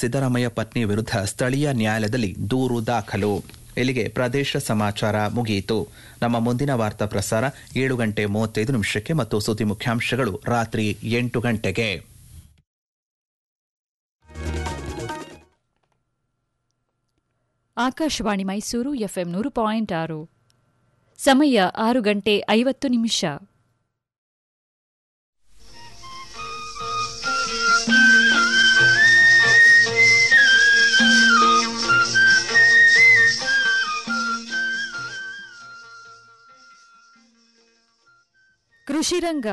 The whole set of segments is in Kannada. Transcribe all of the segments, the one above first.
ಸಿದ್ದರಾಮಯ್ಯ ಪತ್ನಿ ವಿರುದ್ಧ ಸ್ಥಳೀಯ ನ್ಯಾಯಾಲಯದಲ್ಲಿ ದೂರು ದಾಖಲು ಇಲ್ಲಿಗೆ ಪ್ರದೇಶ ಸಮಾಚಾರ ಮುಗಿಯಿತು ನಮ್ಮ ಮುಂದಿನ ವಾರ್ತಾ ಪ್ರಸಾರ ಏಳು ಗಂಟೆ ಮೂವತ್ತೈದು ನಿಮಿಷಕ್ಕೆ ಮತ್ತು ಸುದ್ದಿ ಮುಖ್ಯಾಂಶಗಳು ರಾತ್ರಿ ಎಂಟು ಗಂಟೆಗೆ ಆಕಾಶವಾಣಿ ಮೈಸೂರು ಎಫ್ಎಂ ನೂರು ಪಾಯಿಂಟ್ ಆರು ಸಮಯ ಆರು ಗಂಟೆ ಐವತ್ತು ನಿಮಿಷ ಕೃಷಿರಂಗ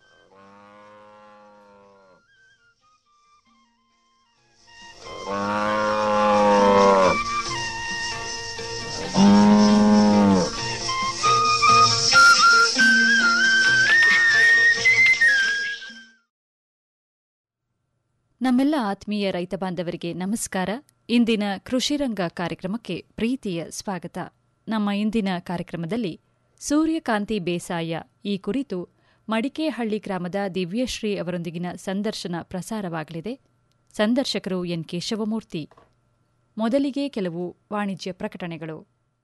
ನಮ್ಮೆಲ್ಲ ಆತ್ಮೀಯ ರೈತ ಬಾಂಧವರಿಗೆ ನಮಸ್ಕಾರ ಇಂದಿನ ಕೃಷಿರಂಗ ಕಾರ್ಯಕ್ರಮಕ್ಕೆ ಪ್ರೀತಿಯ ಸ್ವಾಗತ ನಮ್ಮ ಇಂದಿನ ಕಾರ್ಯಕ್ರಮದಲ್ಲಿ ಸೂರ್ಯಕಾಂತಿ ಬೇಸಾಯ ಈ ಕುರಿತು ಮಡಿಕೇಹಳ್ಳಿ ಗ್ರಾಮದ ದಿವ್ಯಶ್ರೀ ಅವರೊಂದಿಗಿನ ಸಂದರ್ಶನ ಪ್ರಸಾರವಾಗಲಿದೆ ಸಂದರ್ಶಕರು ಎನ್ ಕೇಶವಮೂರ್ತಿ ಮೊದಲಿಗೆ ಕೆಲವು ವಾಣಿಜ್ಯ ಪ್ರಕಟಣೆಗಳು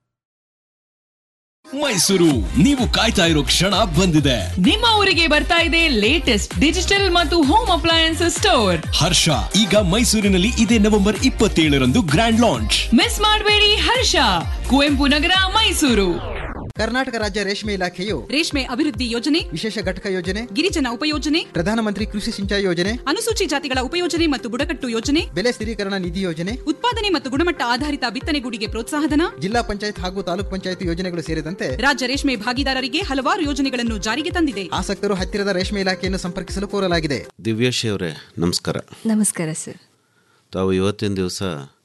ಮೈಸೂರು ನೀವು ಕಾಯ್ತಾ ಇರೋ ಕ್ಷಣ ಬಂದಿದೆ ನಿಮ್ಮ ಊರಿಗೆ ಬರ್ತಾ ಇದೆ ಲೇಟೆಸ್ಟ್ ಡಿಜಿಟಲ್ ಮತ್ತು ಹೋಮ್ ಅಪ್ಲಯನ್ಸಸ್ ಸ್ಟೋರ್ ಹರ್ಷ ಈಗ ಮೈಸೂರಿನಲ್ಲಿ ಇದೇ ನವೆಂಬರ್ ಇಪ್ಪತ್ತೇಳರಂದು ಗ್ರ್ಯಾಂಡ್ ಲಾಂಚ್ ಮಿಸ್ ಮಾಡಬೇಡಿ ಹರ್ಷ ಕುವೆಂಪು ನಗರ ಮೈಸೂರು ಕರ್ನಾಟಕ ರಾಜ್ಯ ರೇಷ್ಮೆ ಇಲಾಖೆಯು ರೇಷ್ಮೆ ಅಭಿವೃದ್ಧಿ ಯೋಜನೆ ವಿಶೇಷ ಘಟಕ ಯೋಜನೆ ಗಿರಿಜನ ಉಪಯೋಜನೆ ಪ್ರಧಾನಮಂತ್ರಿ ಕೃಷಿ ಸಿಂಚಾಯಿ ಯೋಜನೆ ಅನುಸೂಚಿ ಜಾತಿಗಳ ಉಪಯೋಜನೆ ಮತ್ತು ಬುಡಕಟ್ಟು ಯೋಜನೆ ಬೆಲೆ ಸ್ಥಿರೀಕರಣ ನಿಧಿ ಯೋಜನೆ ಉತ್ಪಾದನೆ ಮತ್ತು ಗುಣಮಟ್ಟ ಆಧಾರಿತ ಬಿತ್ತನೆಗೂಡಿಗೆ ಪ್ರೋತ್ಸಾಹಧನ ಜಿಲ್ಲಾ ಪಂಚಾಯತ್ ಹಾಗೂ ತಾಲೂಕ್ ಪಂಚಾಯತ್ ಯೋಜನೆಗಳು ಸೇರಿದಂತೆ ರಾಜ್ಯ ರೇಷ್ಮೆ ಭಾಗಿದಾರರಿಗೆ ಹಲವಾರು ಯೋಜನೆಗಳನ್ನು ಜಾರಿಗೆ ತಂದಿದೆ ಆಸಕ್ತರು ಹತ್ತಿರದ ರೇಷ್ಮೆ ಇಲಾಖೆಯನ್ನು ಸಂಪರ್ಕಿಸಲು ಕೋರಲಾಗಿದೆ ದಿವ್ಯಾಶಿ ಅವರೇ ನಮಸ್ಕಾರ ನಮಸ್ಕಾರ ಸರ್ ತಾವು ಇವತ್ತಿನ ದಿವಸ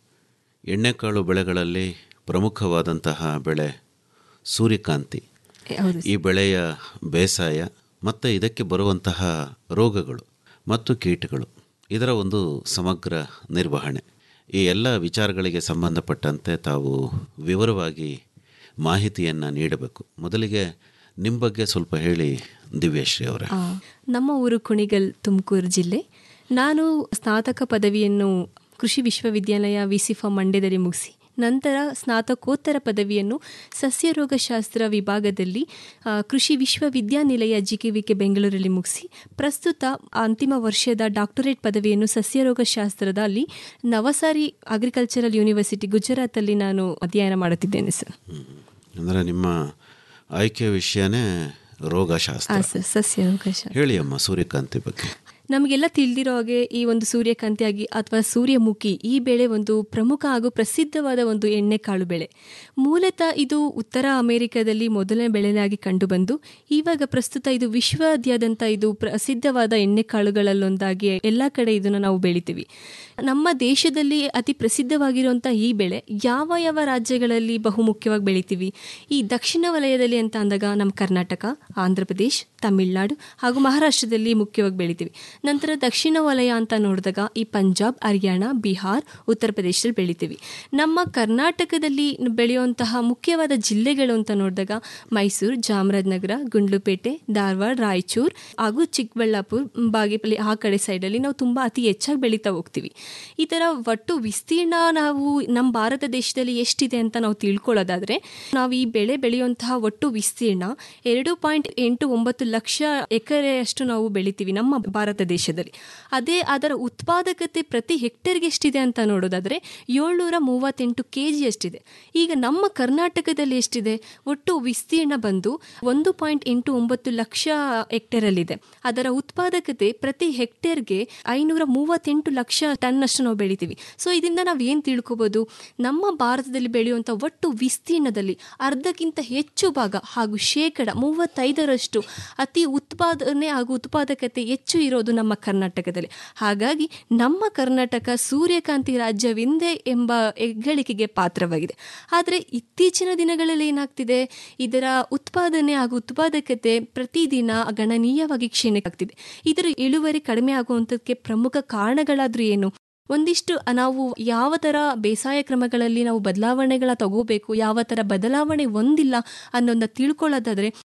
ಎಣ್ಣೆಕಾಳು ಬೆಳೆಗಳಲ್ಲಿ ಪ್ರಮುಖವಾದಂತಹ ಬೆಳೆ ಸೂರ್ಯಕಾಂತಿ ಹೌದು ಈ ಬೆಳೆಯ ಬೇಸಾಯ ಮತ್ತು ಇದಕ್ಕೆ ಬರುವಂತಹ ರೋಗಗಳು ಮತ್ತು ಕೀಟಗಳು ಇದರ ಒಂದು ಸಮಗ್ರ ನಿರ್ವಹಣೆ ಈ ಎಲ್ಲ ವಿಚಾರಗಳಿಗೆ ಸಂಬಂಧಪಟ್ಟಂತೆ ತಾವು ವಿವರವಾಗಿ ಮಾಹಿತಿಯನ್ನು ನೀಡಬೇಕು ಮೊದಲಿಗೆ ನಿಮ್ಮ ಬಗ್ಗೆ ಸ್ವಲ್ಪ ಹೇಳಿ ದಿವ್ಯಶ್ರೀ ಅವರೇ ಆ, ನಮ್ಮ ಊರು ಕುಣಿಗಲ್ ತುಮಕೂರು ಜಿಲ್ಲೆ ನಾನು ಸ್ನಾತಕ ಪದವಿಯನ್ನು ಕೃಷಿ ವಿಶ್ವವಿದ್ಯಾಲಯ ವಿಸಿಫಾ ಮಂಡ್ಯದಲ್ಲಿ ಮುಗಿಸಿ ನಂತರ ಸ್ನಾತಕೋತ್ತರ ಪದವಿಯನ್ನು ಸಸ್ಯರೋಗಶಾಸ್ತ್ರ ವಿಭಾಗದಲ್ಲಿ ಆ, ಕೃಷಿ ವಿಶ್ವವಿದ್ಯಾನಿಲಯ ಜಿಕೆವಿಕೆ ಬೆಂಗಳೂರಲ್ಲಿ ಮುಗಿಸಿ ಪ್ರಸ್ತುತ ಅಂತಿಮ ವರ್ಷದ ಡಾಕ್ಟರೇಟ್ ಪದವಿಯನ್ನು ಸಸ್ಯರೋಗಶಾಸ್ತ್ರದಲ್ಲಿ ನವಸಾರಿ ಅಗ್ರಿಕಲ್ಚರಲ್ ಯೂನಿವರ್ಸಿಟಿ ಗುಜರಾತಲ್ಲಿ ನಾನು ಅಧ್ಯಯನ ಮಾಡುತ್ತಿದ್ದೇನೆ ಸರ್ ಅಂದರೆ ನಿಮ್ಮ ಆಯ್ಕೆ ವಿಷಯನೇ ರೋಗಶಾಸ್ತ್ರ ಹಾಂ ಸರ್ ಸಸ್ಯರೋಗಶಾಸ್ತ್ರ ಹೇಳಿ ಅಮ್ಮ ಸೂರ್ಯಕಾಂತಿ ಬಗ್ಗೆ ನಮಗೆಲ್ಲ ತಿಳಿದಿರೋ ಹಾಗೆ ಈ ಒಂದು ಸೂರ್ಯಕಾಂತಿಯಾಗಿ ಅಥವಾ ಸೂರ್ಯಮುಖಿ ಈ ಬೆಳೆ ಒಂದು ಪ್ರಮುಖ ಹಾಗೂ ಪ್ರಸಿದ್ಧವಾದ ಒಂದು ಎಣ್ಣೆಕಾಳು ಬೆಳೆ ಮೂಲತಃ ಇದು ಉತ್ತರ ಅಮೆರಿಕದಲ್ಲಿ ಮೊದಲನೇ ಬೆಳೆಯಾಗಿ ಕಂಡುಬಂದು ಇವಾಗ ಪ್ರಸ್ತುತ ಇದು ವಿಶ್ವಾದ್ಯಂತ ಇದು ಪ್ರಸಿದ್ಧವಾದ ಎಣ್ಣೆಕಾಳುಗಳಲ್ಲೊಂದಾಗಿ ಎಲ್ಲ ಕಡೆ ಇದನ್ನು ನಾವು ಬೆಳಿತೀವಿ ನಮ್ಮ ದೇಶದಲ್ಲಿ ಅತಿ ಪ್ರಸಿದ್ಧವಾಗಿರುವಂಥ ಈ ಬೆಳೆ ಯಾವ ಯಾವ ರಾಜ್ಯಗಳಲ್ಲಿ ಬಹುಮುಖ್ಯವಾಗಿ ಬೆಳಿತೀವಿ ಈ ದಕ್ಷಿಣ ವಲಯದಲ್ಲಿ ಅಂತ ಅಂದಾಗ ನಮ್ಮ ಕರ್ನಾಟಕ ಆಂಧ್ರ ಪ್ರದೇಶ್ ತಮಿಳುನಾಡು ಹಾಗೂ ಮಹಾರಾಷ್ಟ್ರದಲ್ಲಿ ಮುಖ್ಯವಾಗಿ ಬೆಳಿತೀವಿ ನಂತರ ದಕ್ಷಿಣ ವಲಯ ಅಂತ ನೋಡಿದಾಗ ಈ ಪಂಜಾಬ್ ಹರಿಯಾಣ ಬಿಹಾರ್ ಉತ್ತರ ಪ್ರದೇಶದಲ್ಲಿ ಬೆಳಿತೀವಿ ನಮ್ಮ ಕರ್ನಾಟಕದಲ್ಲಿ ಬೆಳೆಯುವಂತಹ ಮುಖ್ಯವಾದ ಜಿಲ್ಲೆಗಳು ಅಂತ ನೋಡಿದಾಗ ಮೈಸೂರು ಚಾಮರಾಜನಗರ ಗುಂಡ್ಲುಪೇಟೆ ಧಾರವಾಡ ರಾಯಚೂರು ಹಾಗೂ ಚಿಕ್ಕಬಳ್ಳಾಪುರ ಬಾಗೇಪಲ್ಲಿ ಆ ಕಡೆ ಸೈಡಲ್ಲಿ ನಾವು ತುಂಬ ಅತಿ ಹೆಚ್ಚಾಗಿ ಬೆಳೀತಾ ಹೋಗ್ತೀವಿ ಈ ಥರ ಒಟ್ಟು ವಿಸ್ತೀರ್ಣ ನಾವು ನಮ್ಮ ಭಾರತ ದೇಶದಲ್ಲಿ ಎಷ್ಟಿದೆ ಅಂತ ನಾವು ತಿಳ್ಕೊಳ್ಳೋದಾದರೆ ನಾವು ಈ ಬೆಳೆ ಬೆಳೆಯುವಂತಹ ಒಟ್ಟು ವಿಸ್ತೀರ್ಣ ಎರಡು ಪಾಯಿಂಟ್ ಎಂಟು ಒಂಬತ್ತು ಲಕ್ಷ ಎಕರೆಯಷ್ಟು ನಾವು ಬೆಳಿತೀವಿ ನಮ್ಮ ಭಾರತ ದೇಶದಲ್ಲಿ ಅದೇ ಅದರ ಉತ್ಪಾದಕತೆ ಪ್ರತಿ ಹೆಕ್ಟೇರ್ಗೆ ಎಷ್ಟಿದೆ ಅಂತ ನೋಡೋದಾದರೆ ಏಳ್ನೂರ ಮೂವತ್ತೆಂಟು ಕೆ ಜಿ ಅಷ್ಟಿದೆ ಈಗ ನಮ್ಮ ಕರ್ನಾಟಕದಲ್ಲಿ ಎಷ್ಟಿದೆ ಒಟ್ಟು ವಿಸ್ತೀರ್ಣ ಬಂದು ಒಂದು ಪಾಯಿಂಟ್ ಎಂಟು ಒಂಬತ್ತು ಲಕ್ಷ ಹೆಕ್ಟೇರಲ್ಲಿದೆ ಅದರ ಉತ್ಪಾದಕತೆ ಪ್ರತಿ ಹೆಕ್ಟೇರ್ಗೆ ಐನೂರ ಮೂವತ್ತೆಂಟು ಲಕ್ಷ ಟನ್ನಷ್ಟು ನಾವು ಬೆಳಿತೀವಿ ಸೊ ಇದರಿಂದ ನಾವು ಏನು ತಿಳ್ಕೊಬೋದು ನಮ್ಮ ಭಾರತದಲ್ಲಿ ಬೆಳೆಯುವಂಥ ಒಟ್ಟು ವಿಸ್ತೀರ್ಣದಲ್ಲಿ ಅರ್ಧಕ್ಕಿಂತ ಹೆಚ್ಚು ಭಾಗ ಹಾಗೂ ಶೇಕಡ ಮೂವತ್ತೈದರಷ್ಟು ಅತಿ ಉತ್ಪಾದನೆ ಹಾಗೂ ಉತ್ಪಾದಕತೆ ಹೆಚ್ಚು ಇರೋದು ನಮ್ಮ ಕರ್ನಾಟಕದಲ್ಲಿ ಹಾಗಾಗಿ ನಮ್ಮ ಕರ್ನಾಟಕ ಸೂರ್ಯಕಾಂತಿ ರಾಜ್ಯವೆಂದೇ ಎಂಬ ಹೆಗ್ಗಳಿಕೆಗೆ ಪಾತ್ರವಾಗಿದೆ ಆದರೆ ಇತ್ತೀಚಿನ ದಿನಗಳಲ್ಲಿ ಏನಾಗ್ತಿದೆ ಇದರ ಉತ್ಪಾದನೆ ಹಾಗೂ ಉತ್ಪಾದಕತೆ ಪ್ರತಿದಿನ ಗಣನೀಯವಾಗಿ ಕ್ಷೀಣಕ್ಕಾಗ್ತಿದೆ ಇದರ ಇಳುವರಿ ಕಡಿಮೆ ಆಗುವಂಥದ್ದಕ್ಕೆ ಪ್ರಮುಖ ಕಾರಣಗಳಾದ್ರೂ ಏನು ಒಂದಿಷ್ಟು ನಾವು ಯಾವ ಥರ ಬೇಸಾಯ ಕ್ರಮಗಳಲ್ಲಿ ನಾವು ಬದಲಾವಣೆಗಳ ತಗೋಬೇಕು ಯಾವ ಥರ ಬದಲಾವಣೆ ಹೊಂದಿಲ್ಲ ಅನ್ನೋದನ್ನ ತಿಳ್ಕೊಳ್ಳೋದಾದ್ರೆ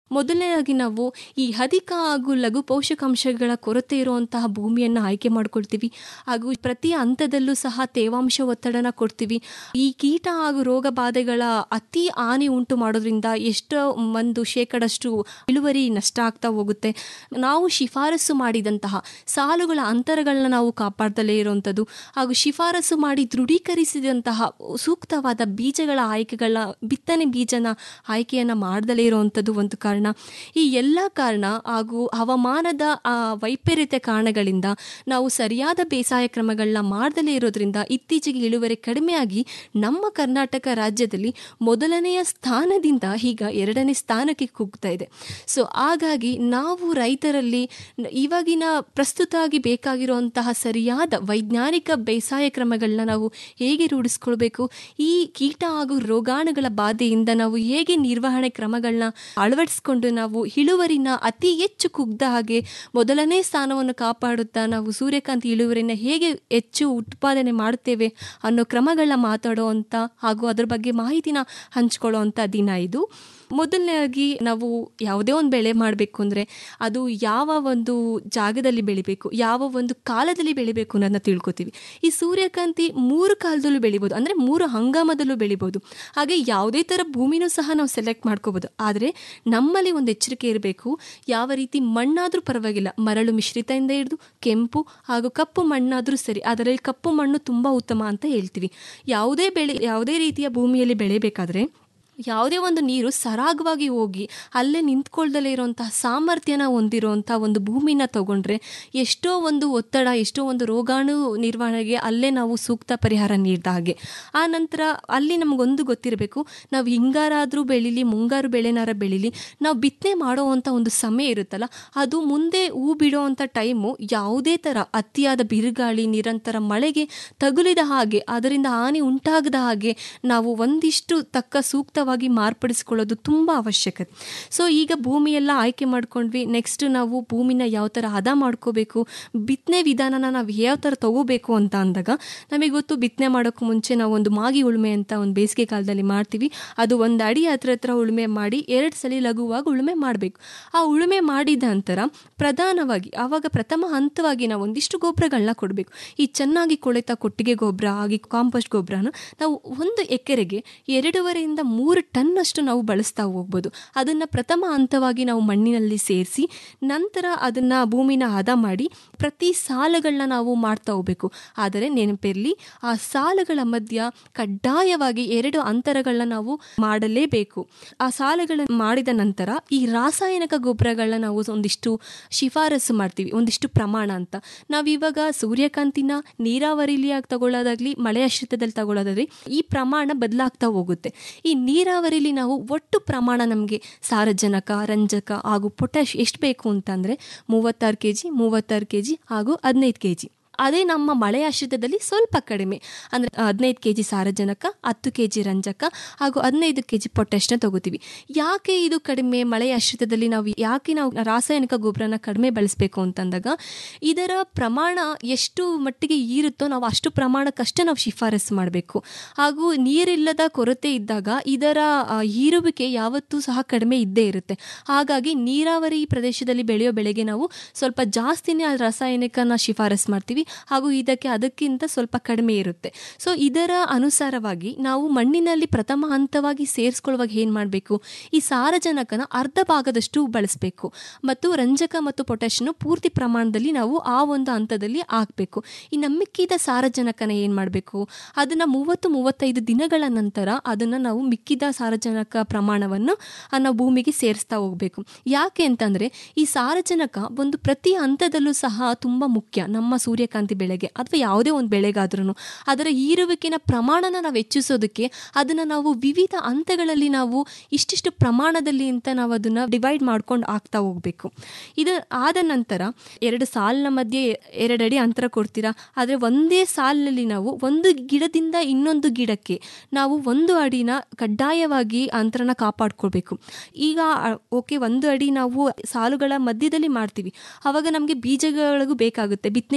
ಮೊದಲನೇದಾಗಿ ನಾವು ಈ ಅಧಿಕ ಹಾಗೂ ಲಘು ಪೋಷಕಾಂಶಗಳ ಕೊರತೆ ಇರುವಂತಹ ಭೂಮಿಯನ್ನು ಆಯ್ಕೆ ಮಾಡ್ಕೊಳ್ತೀವಿ ಹಾಗೂ ಪ್ರತಿ ಹಂತದಲ್ಲೂ ಸಹ ತೇವಾಂಶ ಒತ್ತಡನ ಕೊಡ್ತೀವಿ ಈ ಕೀಟ ಹಾಗೂ ರೋಗ ಬಾಧೆಗಳ ಅತಿ ಹಾನಿ ಉಂಟು ಮಾಡೋದ್ರಿಂದ ಎಷ್ಟೋ ಒಂದು ಶೇಕಡಷ್ಟು ಇಳುವರಿ ನಷ್ಟ ಆಗ್ತಾ ಹೋಗುತ್ತೆ ನಾವು ಶಿಫಾರಸು ಮಾಡಿದಂತಹ ಸಾಲುಗಳ ಅಂತರಗಳನ್ನ ನಾವು ಕಾಪಾಡ್ದಲೇ ಇರುವಂಥದ್ದು ಹಾಗೂ ಶಿಫಾರಸು ಮಾಡಿ ದೃಢೀಕರಿಸಿದಂತಹ ಸೂಕ್ತವಾದ ಬೀಜಗಳ ಆಯ್ಕೆಗಳ ಬಿತ್ತನೆ ಬೀಜನ ಆಯ್ಕೆಯನ್ನು ಮಾಡ್ದಲೇ ಇರುವಂಥದ್ದು ಒಂದು ಕಾರಣ ಈ ಎಲ್ಲ ಕಾರಣ ಹಾಗೂ ಹವಾಮಾನದ ಆ ವೈಪರೀತ್ಯ ಕಾರಣಗಳಿಂದ ನಾವು ಸರಿಯಾದ ಬೇಸಾಯ ಕ್ರಮಗಳನ್ನ ಮಾಡ್ದಲೇ ಇರೋದ್ರಿಂದ ಇತ್ತೀಚೆಗೆ ಇಳುವರಿ ಕಡಿಮೆಯಾಗಿ ನಮ್ಮ ಕರ್ನಾಟಕ ರಾಜ್ಯದಲ್ಲಿ ಮೊದಲನೆಯ ಸ್ಥಾನದಿಂದ ಈಗ ಎರಡನೇ ಸ್ಥಾನಕ್ಕೆ ಕುಗ್ತಾ ಇದೆ ಸೊ ಹಾಗಾಗಿ ನಾವು ರೈತರಲ್ಲಿ ನ- ಇವಾಗಿನ ಪ್ರಸ್ತುತವಾಗಿ ಬೇಕಾಗಿರುವಂತಹ ಸರಿಯಾದ ವೈಜ್ಞಾನಿಕ ಬೇಸಾಯ ಕ್ರಮಗಳನ್ನ ನಾವು ಹೇಗೆ ರೂಢಿಸ್ಕೊಳ್ಬೇಕು ಈ ಕೀಟ ಹಾಗೂ ರೋಗಾಣುಗಳ ಬಾಧೆಯಿಂದ ನಾವು ಹೇಗೆ ನಿರ್ವಹಣೆ ಕ್ರಮಗಳನ್ನ ಅಳವಡಿಸ್ಕೊಂಡು ನಾವು ಇಳುವರಿನ ಅತಿ ಹೆಚ್ಚು ಕುಗ್ದ ಹಾಗೆ ಮೊದಲನೇ ಸ್ಥಾನವನ್ನು ಕಾಪಾಡುತ್ತಾ ನಾವು ಸೂರ್ಯಕಾಂತಿ ಇಳುವರಿನ ಹೇಗೆ ಹೆಚ್ಚು ಉತ್ಪಾದನೆ ಮಾಡುತ್ತೇವೆ ಅನ್ನೋ ಕ್ರಮಗಳನ್ನ ಮಾತಾಡುವಂಥ ಹಾಗೂ ಅದ್ರ ಬಗ್ಗೆ ಮಾಹಿತಿನ ಹಂಚ್ಕೊಳ್ಳುವಂಥ ದಿನ ಇದು ಮೊದಲನೇದಾಗಿ ನಾವು ಯಾವುದೇ ಒಂದು ಬೆಳೆ ಮಾಡಬೇಕು ಅಂದರೆ ಅದು ಯಾವ ಒಂದು ಜಾಗದಲ್ಲಿ ಬೆಳಿಬೇಕು ಯಾವ ಒಂದು ಕಾಲದಲ್ಲಿ ಬೆಳಿಬೇಕು ಅನ್ನೋದನ್ನ ತಿಳ್ಕೊತೀವಿ ಈ ಸೂರ್ಯಕಾಂತಿ ಮೂರು ಕಾಲದಲ್ಲೂ ಬೆಳಿಬೋದು ಅಂದರೆ ಮೂರು ಹಂಗಾಮದಲ್ಲೂ ಬೆಳಿಬೋದು ಹಾಗೆ ಯಾವುದೇ ಥರ ಭೂಮಿನೂ ಸಹ ನಾವು ಸೆಲೆಕ್ಟ್ ಮಾಡ್ಕೋಬೋದು ಆದರೆ ನಮ್ಮಲ್ಲಿ ಒಂದು ಎಚ್ಚರಿಕೆ ಇರಬೇಕು ಯಾವ ರೀತಿ ಮಣ್ಣಾದರೂ ಪರವಾಗಿಲ್ಲ ಮರಳು ಮಿಶ್ರಿತದಿಂದ ಹಿಡಿದು ಕೆಂಪು ಹಾಗೂ ಕಪ್ಪು ಮಣ್ಣಾದರೂ ಸರಿ ಅದರಲ್ಲಿ ಕಪ್ಪು ಮಣ್ಣು ತುಂಬ ಉತ್ತಮ ಅಂತ ಹೇಳ್ತೀವಿ ಯಾವುದೇ ಬೆಳೆ ಯಾವುದೇ ರೀತಿಯ ಭೂಮಿಯಲ್ಲಿ ಬೆಳೆಯಬೇಕಾದ್ರೆ ಯಾವುದೇ ಒಂದು ನೀರು ಸರಾಗವಾಗಿ ಹೋಗಿ ಅಲ್ಲೇ ನಿಂತ್ಕೊಳ್ದಲೇ ಇರುವಂತಹ ಸಾಮರ್ಥ್ಯನ ಹೊಂದಿರುವಂಥ ಒಂದು ಭೂಮಿನ ತಗೊಂಡ್ರೆ ಎಷ್ಟೋ ಒಂದು ಒತ್ತಡ ಎಷ್ಟೋ ಒಂದು ರೋಗಾಣು ನಿರ್ವಹಣೆಗೆ ಅಲ್ಲೇ ನಾವು ಸೂಕ್ತ ಪರಿಹಾರ ನೀಡಿದ ಹಾಗೆ ಆ ನಂತರ ಅಲ್ಲಿ ನಮಗೊಂದು ಗೊತ್ತಿರಬೇಕು ನಾವು ಹಿಂಗಾರಾದರೂ ಬೆಳೀಲಿ ಮುಂಗಾರು ಬೆಳೆನಾರ ಬೆಳೀಲಿ ನಾವು ಬಿತ್ತನೆ ಮಾಡೋವಂಥ ಒಂದು ಸಮಯ ಇರುತ್ತಲ್ಲ ಅದು ಮುಂದೆ ಹೂ ಬಿಡುವಂಥ ಟೈಮು ಯಾವುದೇ ಥರ ಅತಿಯಾದ ಬಿರುಗಾಳಿ ನಿರಂತರ ಮಳೆಗೆ ತಗುಲಿದ ಹಾಗೆ ಅದರಿಂದ ಹಾನಿ ಉಂಟಾಗದ ಹಾಗೆ ನಾವು ಒಂದಿಷ್ಟು ತಕ್ಕ ಸೂಕ್ತವಾಗಿ ಮಾರ್ಪಡಿಸ್ಕೊಳ್ಳೋದು ತುಂಬ ಅವಶ್ಯಕತೆ ಸೊ ಈಗ ಭೂಮಿಯೆಲ್ಲ ಆಯ್ಕೆ ಮಾಡ್ಕೊಂಡ್ವಿ ನೆಕ್ಸ್ಟ್ ನಾವು ಭೂಮಿನ ಯಾವ ಥರ ಹದ ಮಾಡ್ಕೋಬೇಕು ಬಿತ್ತನೆ ವಿಧಾನನ ನಾವು ಯಾವ ಥರ ತಗೋಬೇಕು ಅಂತ ಅಂದಾಗ ನಮಗೆ ಗೊತ್ತು ಬಿತ್ತನೆ ಮಾಡೋಕ್ಕೂ ಮುಂಚೆ ನಾವು ಒಂದು ಮಾಗಿ ಉಳುಮೆ ಅಂತ ಒಂದು ಬೇಸಿಗೆ ಕಾಲದಲ್ಲಿ ಮಾಡ್ತೀವಿ ಅದು ಒಂದು ಅಡಿ ಹತ್ರ ಹತ್ರ ಉಳುಮೆ ಮಾಡಿ ಎರಡು ಸಲ ಲಘುವಾಗಿ ಉಳುಮೆ ಮಾಡಬೇಕು ಆ ಉಳುಮೆ ಮಾಡಿದ ನಂತರ ಪ್ರಧಾನವಾಗಿ ಆವಾಗ ಪ್ರಥಮ ಹಂತವಾಗಿ ನಾವು ಒಂದಿಷ್ಟು ಗೊಬ್ಬರಗಳನ್ನ ಕೊಡಬೇಕು ಈ ಚೆನ್ನಾಗಿ ಕೊಳೆತ ಕೊಟ್ಟಿಗೆ ಗೊಬ್ಬರ ಆಗಿ ಕಾಂಪೋಸ್ಟ್ ಗೊಬ್ಬರನ ನಾವು ಒಂದು ಎಕರೆಗೆ ಎರಡೂವರೆಯಿಂದ ಮೂರು ಟನ್ನಷ್ಟು ನಾವು ಬಳಸ್ತಾ ಹೋಗ್ಬೋದು ಅದನ್ನು ಪ್ರಥಮ ಹಂತವಾಗಿ ನಾವು ಮಣ್ಣಿನಲ್ಲಿ ಸೇರಿಸಿ ನಂತರ ಅದನ್ನು ಭೂಮಿನ ಹದ ಮಾಡಿ ಪ್ರತಿ ಸಾಲುಗಳನ್ನ ನಾವು ಮಾಡ್ತಾ ಹೋಗ್ಬೇಕು ಆದರೆ ನೆನಪಿರಲಿ ಆ ಸಾಲುಗಳ ಮಧ್ಯ ಕಡ್ಡಾಯವಾಗಿ ಎರಡು ಅಂತರಗಳನ್ನ ನಾವು ಮಾಡಲೇಬೇಕು ಆ ಸಾಲುಗಳನ್ನು ಮಾಡಿದ ನಂತರ ಈ ರಾಸಾಯನಿಕ ಗೊಬ್ಬರಗಳನ್ನ ನಾವು ಒಂದಿಷ್ಟು ಶಿಫಾರಸು ಮಾಡ್ತೀವಿ ಒಂದಿಷ್ಟು ಪ್ರಮಾಣ ಅಂತ ನಾವಿವಾಗ ಸೂರ್ಯಕಾಂತಿನ ನೀರಾವರಿಲಿ ತಗೊಳ್ಳೋದಾಗ್ಲಿ ಮಳೆ ಆಶ್ರಿತದಲ್ಲಿ ತಗೊಳ್ಳೋದಾಗ್ಲಿ ಈ ಪ್ರಮಾಣ ಬದಲಾಗ್ತಾ ಹೋಗುತ್ತೆ ಈ ನೀರಾವರಿಲಿ ನಾವು ಒಟ್ಟು ಪ್ರಮಾಣ ನಮಗೆ ಸಾರಜನಕ ರಂಜಕ ಹಾಗೂ ಪೊಟ್ಯಾಶ್ ಎಷ್ಟು ಬೇಕು ಅಂತಂದರೆ ಮೂವತ್ತಾರು ಕೆ ಜಿ ಮೂವತ್ತಾರು ಕೆ ಜಿ ಹಾಗೂ ಹದಿನೈದು ಕೆ ಜಿ ಅದೇ ನಮ್ಮ ಮಳೆ ಆಶ್ರಿತದಲ್ಲಿ ಸ್ವಲ್ಪ ಕಡಿಮೆ ಅಂದರೆ ಹದಿನೈದು ಕೆ ಜಿ ಸಾರಜನಕ ಹತ್ತು ಕೆ ಜಿ ರಂಜಕ ಹಾಗೂ ಹದಿನೈದು ಕೆ ಜಿ ಪೊಟ್ಯಾಶ್ನ ತಗೋತೀವಿ ಯಾಕೆ ಇದು ಕಡಿಮೆ ಮಳೆ ಆಶ್ರಿತದಲ್ಲಿ ನಾವು ಯಾಕೆ ನಾವು ರಾಸಾಯನಿಕ ಗೊಬ್ಬರನ ಕಡಿಮೆ ಬಳಸಬೇಕು ಅಂತಂದಾಗ ಇದರ ಪ್ರಮಾಣ ಎಷ್ಟು ಮಟ್ಟಿಗೆ ಈರುತ್ತೋ ನಾವು ಅಷ್ಟು ಪ್ರಮಾಣಕ್ಕಷ್ಟೇ ನಾವು ಶಿಫಾರಸು ಮಾಡಬೇಕು ಹಾಗೂ ನೀರಿಲ್ಲದ ಕೊರತೆ ಇದ್ದಾಗ ಇದರ ಆ, ಹೀರುವಿಕೆ ಯಾವತ್ತೂ ಸಹ ಕಡಿಮೆ ಇದ್ದೇ ಇರುತ್ತೆ ಹಾಗಾಗಿ ನೀರಾವರಿ ಪ್ರದೇಶದಲ್ಲಿ ಬೆಳೆಯೋ ಬೆಳೆಗೆ ನಾವು ಸ್ವಲ್ಪ ಜಾಸ್ತಿನೇ ಆ ರಾಸಾಯನಿಕನ ಶಿಫಾರಸು ಮಾಡ್ತೀವಿ ಹಾಗೂ ಇದಕ್ಕೆ ಅದಕ್ಕಿಂತ ಸ್ವಲ್ಪ ಕಡಿಮೆ ಇರುತ್ತೆ ಸೊ ಇದರ ಅನುಸಾರವಾಗಿ ನಾವು ಮಣ್ಣಿನಲ್ಲಿ ಪ್ರಥಮ ಹಂತವಾಗಿ ಸೇರಿಸ್ಕೊಳ್ಳುವಾಗ ಏನು ಮಾಡಬೇಕು ಈ ಸಾರಜನಕನ ಅರ್ಧ ಭಾಗದಷ್ಟು ಬಳಸಬೇಕು ಮತ್ತು ರಂಜಕ ಮತ್ತು ಪೊಟ್ಯಾಷನ್ನು ಪೂರ್ತಿ ಪ್ರಮಾಣದಲ್ಲಿ ನಾವು ಆ ಒಂದು ಹಂತದಲ್ಲಿ ಹಾಕಬೇಕು ಈ ಮಿಕ್ಕಿದ ಸಾರಜನಕನ ಏನು ಮಾಡಬೇಕು ಅದನ್ನು ಮೂವತ್ತು ಮೂವತ್ತೈದು ದಿನಗಳ ನಂತರ ಅದನ್ನು ನಾವು ಮಿಕ್ಕಿದ ಸಾರಜನಕ ಪ್ರಮಾಣವನ್ನು ಆ ನಾವು ಭೂಮಿಗೆ ಸೇರಿಸ್ತಾ ಹೋಗಬೇಕು ಯಾಕೆ ಅಂತಂದರೆ ಈ ಸಾರಜನಕ ಒಂದು ಪ್ರತಿ ಹಂತದಲ್ಲೂ ಸಹ ತುಂಬ ಮುಖ್ಯ ನಮ್ಮ ಸೂರ್ಯಕಾಂತಿ ಬೆಳೆಗೆ ಅಥವಾ ಯಾವುದೇ ಒಂದು ಬೆಳೆಗಾದ್ರೂ ಅದರ ಹೀರುವಿಕೆನ ಪ್ರಮಾಣನ ನಾವು ಹೆಚ್ಚಿಸೋದಕ್ಕೆ ಅದನ್ನು ನಾವು ವಿವಿಧ ಹಂತಗಳಲ್ಲಿ ನಾವು ಇಷ್ಟಿಷ್ಟು ಪ್ರಮಾಣದಲ್ಲಿ ಅಂತ ನಾವು ಅದನ್ನು ಡಿವೈಡ್ ಮಾಡ್ಕೊಂಡು ಆಗ್ತಾ ಹೋಗಬೇಕು ಇದು ಆದ ನಂತರ ಎರಡು ಸಾಲಿನ ಮಧ್ಯೆ ಎರಡಡಿ ಅಂತರ ಕೊಡ್ತೀರಾ ಆದರೆ ಒಂದೇ ಸಾಲಿನಲ್ಲಿ ನಾವು ಒಂದು ಗಿಡದಿಂದ ಇನ್ನೊಂದು ಗಿಡಕ್ಕೆ ನಾವು ಒಂದು ಅಡಿನ ಕಡ್ಡಾಯವಾಗಿ ಅಂತರನ ಕಾಪಾಡ್ಕೊಳ್ಬೇಕು ಈಗ ಓಕೆ ಒಂದು ಅಡಿ ನಾವು ಸಾಲುಗಳ ಮಧ್ಯದಲ್ಲಿ ಮಾಡ್ತೀವಿ ಆವಾಗ ನಮಗೆ ಬೀಜಗಳಿಗೂ ಬೇಕಾಗುತ್ತೆ ಬಿತ್ತನೆ ಬೀಜ ಬೇಕಾಗುತ್ತೆ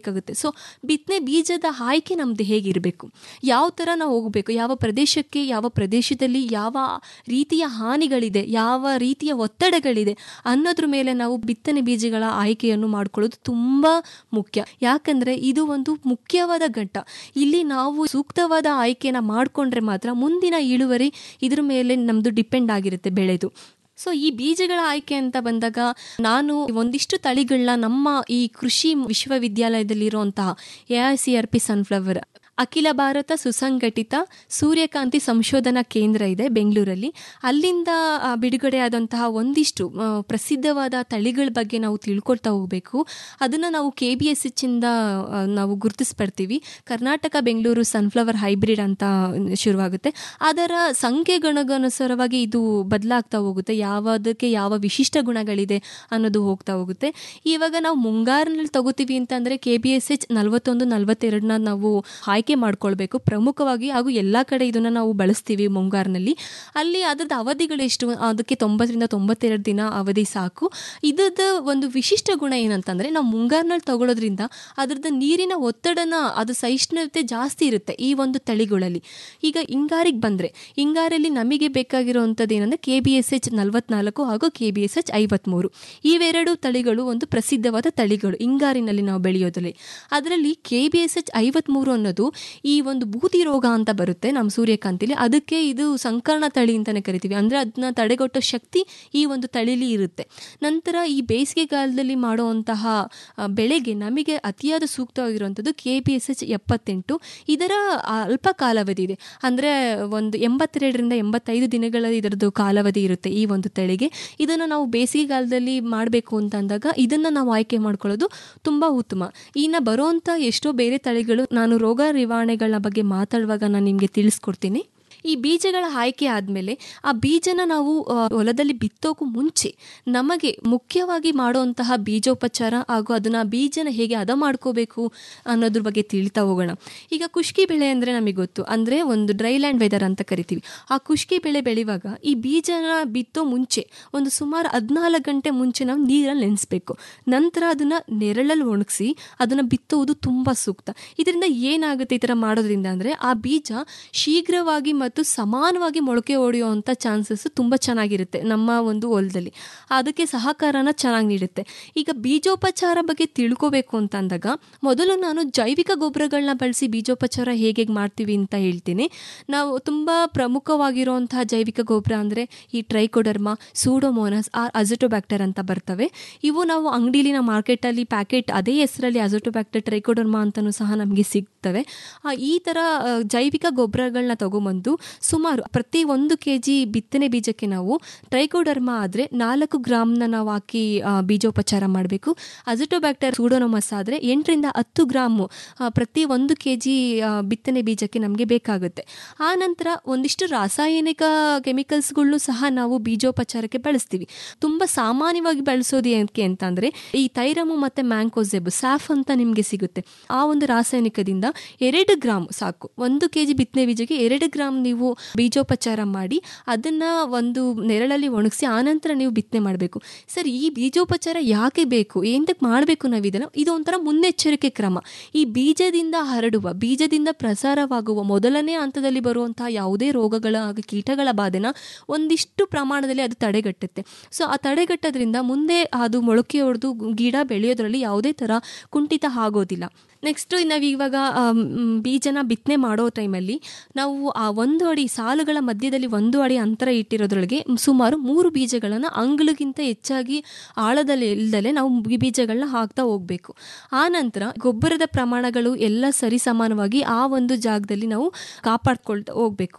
ಬೇಕಾಗುತ್ತೆ ಸೊ ಬಿತ್ತನೆ ಬೀಜದ ಆಯ್ಕೆ ನಮ್ಮದು ಹೇಗಿರಬೇಕು ಯಾವ ಥರ ನಾವು ಹೋಗಬೇಕು ಯಾವ ಪ್ರದೇಶಕ್ಕೆ ಯಾವ ಪ್ರದೇಶದಲ್ಲಿ ಯಾವ ರೀತಿಯ ಹಾನಿಗಳಿದೆ ಯಾವ ರೀತಿಯ ಒತ್ತಡಗಳಿದೆ ಅನ್ನೋದ್ರ ಮೇಲೆ ನಾವು ಬಿತ್ತನೆ ಬೀಜಗಳ ಆಯ್ಕೆಯನ್ನು ಮಾಡ್ಕೊಳ್ಳೋದು ತುಂಬ ಮುಖ್ಯ ಯಾಕಂದರೆ ಇದು ಒಂದು ಮುಖ್ಯವಾದ ಘಟ್ಟ ಇಲ್ಲಿ ನಾವು ಸೂಕ್ತವಾದ ಆಯ್ಕೆನ ಮಾಡಿಕೊಂಡ್ರೆ ಮಾತ್ರ ಮುಂದಿನ ಇಳುವರಿ ಇದ್ರ ಮೇಲೆ ನಮ್ಮದು ಡಿಪೆಂಡ್ ಆಗಿರುತ್ತೆ ಬೆಳೆದು ಸೊ ಈ ಬೀಜಗಳ ಆಯ್ಕೆ ಅಂತ ಬಂದಾಗ ನಾನು ಒಂದಿಷ್ಟು ತಳಿಗಳನ್ನ ನಮ್ಮ ಈ ಕೃಷಿ ವಿಶ್ವವಿದ್ಯಾಲಯದಲ್ಲಿರುವಂತಹ A I C R P sunflower ಅಖಿಲ ಭಾರತ ಸುಸಂಘಟಿತ ಸೂರ್ಯಕಾಂತಿ ಸಂಶೋಧನಾ ಕೇಂದ್ರ ಇದೆ ಬೆಂಗಳೂರಲ್ಲಿ ಅಲ್ಲಿಂದ ಆ, ಬಿಡುಗಡೆಯಾದಂತಹ ಒಂದಿಷ್ಟು ಆ, ಪ್ರಸಿದ್ಧವಾದ ತಳಿಗಳ ಬಗ್ಗೆ ನಾವು ತಿಳ್ಕೊಳ್ತಾ ಹೋಗಬೇಕು ಅದನ್ನು ನಾವು ಕೆ ಬಿ ಎಸ್ ಎಚ್ಚಿಂದ ನಾವು ಗುರುತಿಸ್ಪಡ್ತೀವಿ ಕರ್ನಾಟಕ ಬೆಂಗಳೂರು ಸನ್ಫ್ಲವರ್ ಹೈಬ್ರಿಡ್ ಅಂತ ಶುರುವಾಗುತ್ತೆ ಅದರ ಸಂಖ್ಯೆಗಣಗನುಸಾರವಾಗಿ ಇದು ಬದಲಾಗ್ತಾ ಹೋಗುತ್ತೆ ಯಾವುದಕ್ಕೆ ಯಾವ ವಿಶಿಷ್ಟ ಗುಣಗಳಿದೆ ಅನ್ನೋದು ಹೋಗ್ತಾ ಹೋಗುತ್ತೆ ಇವಾಗ ನಾವು ಮುಂಗಾರಿನಲ್ಲಿ ತಗೋತೀವಿ ಅಂತಂದರೆ ಕೆ ಬಿ ಎಸ್ ಎಚ್ ನಲವತ್ತೊಂದು ನಲವತ್ತೆರಡನ್ನ ನಾವು ಆಯ್ಕೆ ಮಾಡ್ಕೊಳ್ಬೇಕು ಪ್ರಮುಖವಾಗಿ ಹಾಗೂ ಎಲ್ಲ ಕಡೆ ಇದನ್ನು ನಾವು ಬಳಸ್ತೀವಿ ಮುಂಗಾರಿನಲ್ಲಿ ಅಲ್ಲಿ ಅದ್ರದ್ದು ಅವಧಿಗಳೆಷ್ಟು ಅದಕ್ಕೆ ತೊಂಬತ್ತರಿಂದ ತೊಂಬತ್ತೆರಡು ದಿನ ಅವಧಿ ಸಾಕು ಇದ್ರದ್ದು ಒಂದು ವಿಶಿಷ್ಟ ಗುಣ ಏನಂತಂದರೆ ನಾವು ಮುಂಗಾರಿನಲ್ಲಿ ತಗೊಳ್ಳೋದ್ರಿಂದ ಅದ್ರದ್ದು ನೀರಿನ ಒತ್ತಡನ ಅದು ಸಹಿಷ್ಣುತೆ ಜಾಸ್ತಿ ಇರುತ್ತೆ ಈ ಒಂದು ತಳಿಗಳಲ್ಲಿ ಈಗ ಹಿಂಗಾರಿಗೆ ಬಂದರೆ ಹಿಂಗಾರಲ್ಲಿ ನಮಗೆ ಬೇಕಾಗಿರುವಂಥದ್ದು ಏನಂದರೆ ಕೆ ಬಿ ಎಸ್ ಎಚ್ ನಲವತ್ನಾಲ್ಕು ಹಾಗೂ ಕೆ ಬಿ ಎಸ್ ಎಚ್ ಐವತ್ತ್ಮೂರು ಇವೆರಡು ತಳಿಗಳು ಒಂದು ಪ್ರಸಿದ್ಧವಾದ ತಳಿಗಳು ಹಿಂಗಾರಿನಲ್ಲಿ ನಾವು ಬೆಳೆಯೋದ್ರಲ್ಲಿ ಅದರಲ್ಲಿ ಕೆ ಬಿ ಎಸ್ ಎಚ್ ಐವತ್ತ್ಮೂರು ಅನ್ನೋದು ಈ ಒಂದು ಬೂದಿ ರೋಗ ಅಂತ ಬರುತ್ತೆ ನಮ್ಮ ಸೂರ್ಯಕಾಂತಿಲಿ ಅದಕ್ಕೆ ಇದು ಸಂಕರ್ಣ ತಳಿ ಅಂತಲೇ ಕರಿತೀವಿ ಅಂದರೆ ಅದನ್ನ ತಡೆಗಟ್ಟೋ ಶಕ್ತಿ ಈ ಒಂದು ತಳಿಲಿ ಇರುತ್ತೆ ನಂತರ ಈ ಬೇಸಿಗೆಗಾಲದಲ್ಲಿ ಮಾಡುವಂತಹ ಆ, ಬೆಳೆಗೆ ನಮಗೆ ಅತಿಯಾದ ಸೂಕ್ತವಾಗಿರುವಂಥದ್ದು ಕೆ ಬಿ ಎಸ್ ಎಚ್ ಎಪ್ಪತ್ತೆಂಟು ಇದರ ಅಲ್ಪ ಕಾಲಾವಧಿ ಇದೆ ಅಂದರೆ ಒಂದು ಎಂಬತ್ತೆರಡರಿಂದ ಎಂಬತ್ತೈದು ದಿನಗಳ ಇದರದ್ದು ಕಾಲಾವಧಿ ಇರುತ್ತೆ ಈ ಒಂದು ತಳಿಗೆ ಇದನ್ನು ನಾವು ಬೇಸಿಗೆಗಾಲದಲ್ಲಿ ಮಾಡಬೇಕು ಅಂತ ಅಂದಾಗ ಇದನ್ನು ನಾವು ಆಯ್ಕೆ ಮಾಡ್ಕೊಳ್ಳೋದು ತುಂಬ ಉತ್ತಮ ಇನ್ನು ಬರುವಂಥ ಎಷ್ಟೋ ಬೇರೆ ತಳಿಗಳು ನಾನು ರೋಗ ನಿವಾರಣೆಗಳ ಬಗ್ಗೆ ಮಾತಾಡುವಾಗ ನಾನು ನಿಮಗೆ ತಿಳಿಸ್ಕೊಡ್ತೀನಿ ಈ ಬೀಜಗಳ ಆಯ್ಕೆ ಆದಮೇಲೆ ಆ ಬೀಜನ ನಾವು ಆ, ಹೊಲದಲ್ಲಿ ಬಿತ್ತೋಕ್ಕೂ ಮುಂಚೆ ನಮಗೆ ಮುಖ್ಯವಾಗಿ ಮಾಡುವಂತಹ ಬೀಜೋಪಚಾರ ಹಾಗೂ ಅದನ್ನು ಬೀಜನ ಹೇಗೆ ಹದ ಮಾಡ್ಕೋಬೇಕು ಅನ್ನೋದ್ರ ಬಗ್ಗೆ ತಿಳಿತಾ ಹೋಗೋಣ ಈಗ ಕುಷ್ಕಿ ಬೆಳೆ ಅಂದರೆ ನಮಗೆ ಗೊತ್ತು ಅಂದರೆ ಒಂದು ಡ್ರೈ ಲ್ಯಾಂಡ್ ವೆದರ್ ಅಂತ ಕರಿತೀವಿ ಆ ಕುಷ್ಕಿ ಬೆಳೆ ಬೆಳೆಯುವಾಗ ಈ ಬೀಜನ ಬಿತ್ತೋ ಮುಂಚೆ ಒಂದು ಸುಮಾರು ಹದಿನಾಲ್ಕು ಗಂಟೆ ಮುಂಚೆ ನಾವು ನೀರಲ್ಲಿ ನೆನೆಸ್ಬೇಕು ನಂತರ ಅದನ್ನು ನೆರಳಲ್ಲಿ ಒಣಗಿಸಿ ಅದನ್ನು ಬಿತ್ತುವುದು ತುಂಬ ಸೂಕ್ತ ಇದರಿಂದ ಏನಾಗುತ್ತೆ ಈ ಥರ ಮಾಡೋದ್ರಿಂದ ಅಂದರೆ ಆ ಬೀಜ ಶೀಘ್ರವಾಗಿ ಮತ್ತು ಸಮಾನವಾಗಿ ಮೊಳಕೆ ಹೊಡೆಯುವಂಥ ಚಾನ್ಸಸ್ ತುಂಬ ಚೆನ್ನಾಗಿರುತ್ತೆ ನಮ್ಮ ಒಂದು ಹೊಲದಲ್ಲಿ ಅದಕ್ಕೆ ಸಹಕಾರನ ಚೆನ್ನಾಗಿ ನೀಡುತ್ತೆ ಈಗ ಬೀಜೋಪಚಾರ ಬಗ್ಗೆ ತಿಳ್ಕೋಬೇಕು ಅಂತ ಅಂದಾಗ ಮೊದಲು ನಾನು ಜೈವಿಕ ಗೊಬ್ಬರಗಳನ್ನ ಬಳಸಿ ಬೀಜೋಪಚಾರ ಹೇಗೆ ಹೇಗೆ ಮಾಡ್ತೀವಿ ಅಂತ ಹೇಳ್ತೀನಿ ನಾವು ತುಂಬ ಪ್ರಮುಖವಾಗಿರುವಂತಹ ಜೈವಿಕ ಗೊಬ್ಬರ ಅಂದರೆ ಈ ಟ್ರೈಕೋಡರ್ಮಾ ಸೂಡೋಮೋನಸ್ ಆರ್ ಅಜಟೋಬ್ಯಾಕ್ಟರ್ ಅಂತ ಬರ್ತವೆ ಇವು ನಾವು ಅಂಗಡಿಲಿ ನಾವು ಮಾರ್ಕೆಟಲ್ಲಿ ಪ್ಯಾಕೆಟ್ ಅದೇ ಹೆಸರಲ್ಲಿ ಅಜಟೋಬ್ಯಾಕ್ಟರ್ ಟ್ರೈಕೋಡರ್ಮಾ ಅಂತಲೂ ಸಹ ನಮಗೆ ಸಿಗ್ತವೆ ಆ, ಈ ಥರ ಆ, ಜೈವಿಕ ಗೊಬ್ಬರಗಳನ್ನ ತಗೊಂಬಂದು ಸುಮಾರು ಪ್ರತಿ ಒಂದು ಕೆ ಜಿ ಬಿತ್ತನೆ ಬೀಜಕ್ಕೆ ನಾವು ಟ್ರೈಕೋಡರ್ಮಾ ಆದರೆ ನಾಲ್ಕು ಗ್ರಾಮ್ನ ನಾವು ಹಾಕಿ ಆ, ಬೀಜೋಪಚಾರ ಮಾಡಬೇಕು ಅಜಟೋಬ್ಯಾಕ್ಟರ್ ಸೂಡೋನೋಮಸ್ ಆದರೆ ಎಂಟರಿಂದ ಹತ್ತು ಗ್ರಾಮು ಆ, ಪ್ರತಿ ಒಂದು ಕೆ ಜಿ ಬಿತ್ತನೆ ಬೀಜಕ್ಕೆ ನಮಗೆ ಬೇಕಾಗುತ್ತೆ ಆ ನಂತರ ಒಂದಿಷ್ಟು ರಾಸಾಯನಿಕ ಕೆಮಿಕಲ್ಸ್ಗಳ್ನು ಸಹ ನಾವು ಬೀಜೋಪಚಾರಕ್ಕೆ ಬಳಸ್ತೀವಿ ತುಂಬ ಸಾಮಾನ್ಯವಾಗಿ ಬಳಸೋದು ಏನಕ್ಕೆ ಅಂತಂದರೆ ಈ ತೈರಮು ಮತ್ತು ಮ್ಯಾಂಕೋಸೆಬ್ ಸ್ಯಾಫ್ ಅಂತ ನಿಮಗೆ ಸಿಗುತ್ತೆ ಆ ಒಂದು ರಾಸಾಯನಿಕದಿಂದ ಎರಡು ಗ್ರಾಮ್ ಸಾಕು ಒಂದು ಕೆ ಜಿ ಬಿತ್ತನೆ ಬೀಜಕ್ಕೆ ಎರಡು ಗ್ರಾಮ್ ನೀವು ಬೀಜೋಪಚಾರ ಮಾಡಿ ಅದನ್ನು ಒಂದು ನೆರಳಲ್ಲಿ ಒಣಗಿಸಿ ಆನಂತರ ನೀವು ಬಿತ್ತನೆ ಮಾಡಬೇಕು ಸರ್ ಈ ಬೀಜೋಪಚಾರ ಯಾಕೆ ಬೇಕು ಎಂತಕ್ಕೆ ಮಾಡಬೇಕು ನಾವು ಇದನ್ನು ಇದು ಒಂಥರ ಮುನ್ನೆಚ್ಚರಿಕೆ ಕ್ರಮ ಈ ಬೀಜದಿಂದ ಹರಡುವ ಬೀಜದಿಂದ ಪ್ರಸಾರವಾಗುವ ಮೊದಲನೇ ಹಂತದಲ್ಲಿ ಬರುವಂತಹ ಯಾವುದೇ ರೋಗಗಳ ಹಾಗೂ ಕೀಟಗಳ ಬಾಧೆನ ಒಂದಿಷ್ಟು ಪ್ರಮಾಣದಲ್ಲಿ ಅದು ತಡೆಗಟ್ಟುತ್ತೆ ಸೊ ಆ ತಡೆಗಟ್ಟೋದ್ರಿಂದ ಮುಂದೆ ಅದು ಮೊಳಕೆ ಹೊಡೆದು ಗಿಡ ಬೆಳೆಯೋದ್ರಲ್ಲಿ ಯಾವುದೇ ಥರ ಕುಂಠಿತ ಆಗೋದಿಲ್ಲ ನೆಕ್ಸ್ಟು ನಾವು ಇವಾಗ ಆಮ್, ಮ್, ಬೀಜನ ಬಿತ್ತನೆ ಮಾಡೋ ಟೈಮಲ್ಲಿ ನಾವು ಆ ಒಂದು ಅಡಿ ಸಾಲುಗಳ ಮಧ್ಯದಲ್ಲಿ ಒಂದು ಅಡಿ ಅಂತರ ಇಟ್ಟಿರೋದ್ರೊಳಗೆ ಸುಮಾರು ಮೂರು ಬೀಜಗಳನ್ನು ಅಂಗಳಗಿಂತ ಹೆಚ್ಚಾಗಿ ಆಳದಲ್ಲಿ ಇಲ್ದಲೆ ನಾವು ಬಿ- ಬೀಜಗಳನ್ನ ಹಾಕ್ತಾ ಹೋಗಬೇಕು ಆ ನಂತರ ಗೊಬ್ಬರದ ಪ್ರಮಾಣಗಳು ಎಲ್ಲ ಸರಿ ಸಮಾನವಾಗಿ ಆ ಒಂದು ಜಾಗದಲ್ಲಿ ನಾವು ಕಾಪಾಡ್ಕೊಳ್ತಾ ಹೋಗಬೇಕು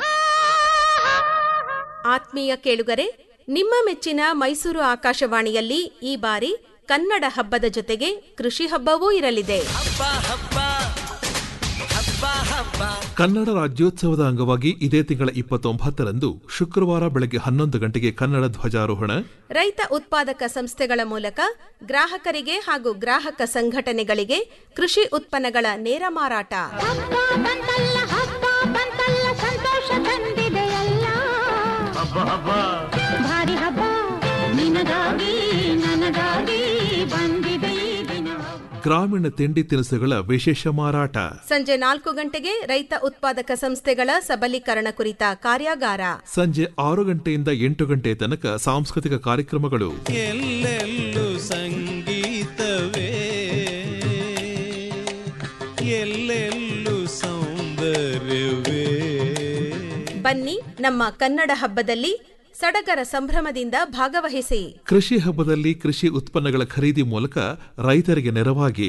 ಆತ್ಮೀಯ ಕೇಳುಗರೆ ನಿಮ್ಮ ಮೆಚ್ಚಿನ ಮೈಸೂರು ಆಕಾಶವಾಣಿಯಲ್ಲಿ ಈ ಬಾರಿ ಕನ್ನಡ ಹಬ್ಬದ ಜೊತೆಗೆ ಕೃಷಿ ಹಬ್ಬವೂ ಇರಲಿದೆ ಕನ್ನಡ ರಾಜ್ಯೋತ್ಸವದ ಅಂಗವಾಗಿ ಇದೇ ತಿಂಗಳ ಇಪ್ಪತ್ತೊಂಬತ್ತರಂದು ಶುಕ್ರವಾರ ಬೆಳಗ್ಗೆ ಹನ್ನೊಂದು ಗಂಟೆಗೆ ಕನ್ನಡ ಧ್ವಜಾರೋಹಣ ರೈತ ಉತ್ಪಾದಕ ಸಂಸ್ಥೆಗಳ ಮೂಲಕ ಗ್ರಾಹಕರಿಗೆ ಹಾಗೂ ಗ್ರಾಹಕ ಸಂಘಟನೆಗಳಿಗೆ ಕೃಷಿ ಉತ್ಪನ್ನಗಳ ನೇರ ಮಾರಾಟ ಭಾರಿ ಹಬ್ಬ ನಿನಗಾಗಿ ನನಗಾಗಿ ಬಂದಿದೆ ಈ ದಿನ ಗ್ರಾಮೀಣ ತಿಂಡಿ ತಿನಿಸುಗಳ ವಿಶೇಷ ಮಾರಾಟ ಸಂಜೆ ನಾಲ್ಕು ಗಂಟೆಗೆ ರೈತ ಉತ್ಪಾದಕ ಸಂಸ್ಥೆಗಳ ಸಬಲೀಕರಣ ಕುರಿತ ಕಾರ್ಯಾಗಾರ ಸಂಜೆ ಆರು ಗಂಟೆಯಿಂದ ಎಂಟು ಗಂಟೆ ತನಕ ಸಾಂಸ್ಕೃತಿಕ ಕಾರ್ಯಕ್ರಮಗಳು ಎಲ್ಲೆಲ್ಲೂ ಸಂಗೀತವೇ ಎಲ್ಲೆಲ್ಲೂ ಸೌಂದರ್ಯವೇ ಬನ್ನಿ ನಮ್ಮ ಕನ್ನಡ ಹಬ್ಬದಲ್ಲಿ ಸಡಗರ ಸಂಭ್ರಮದಿಂದ ಭಾಗವಹಿಸಿ ಕೃಷಿ ಹಬ್ಬದಲ್ಲಿ ಕೃಷಿ ಉತ್ಪನ್ನಗಳ ಖರೀದಿ ಮೂಲಕ ರೈತರಿಗೆ ನೆರವಾಗಿ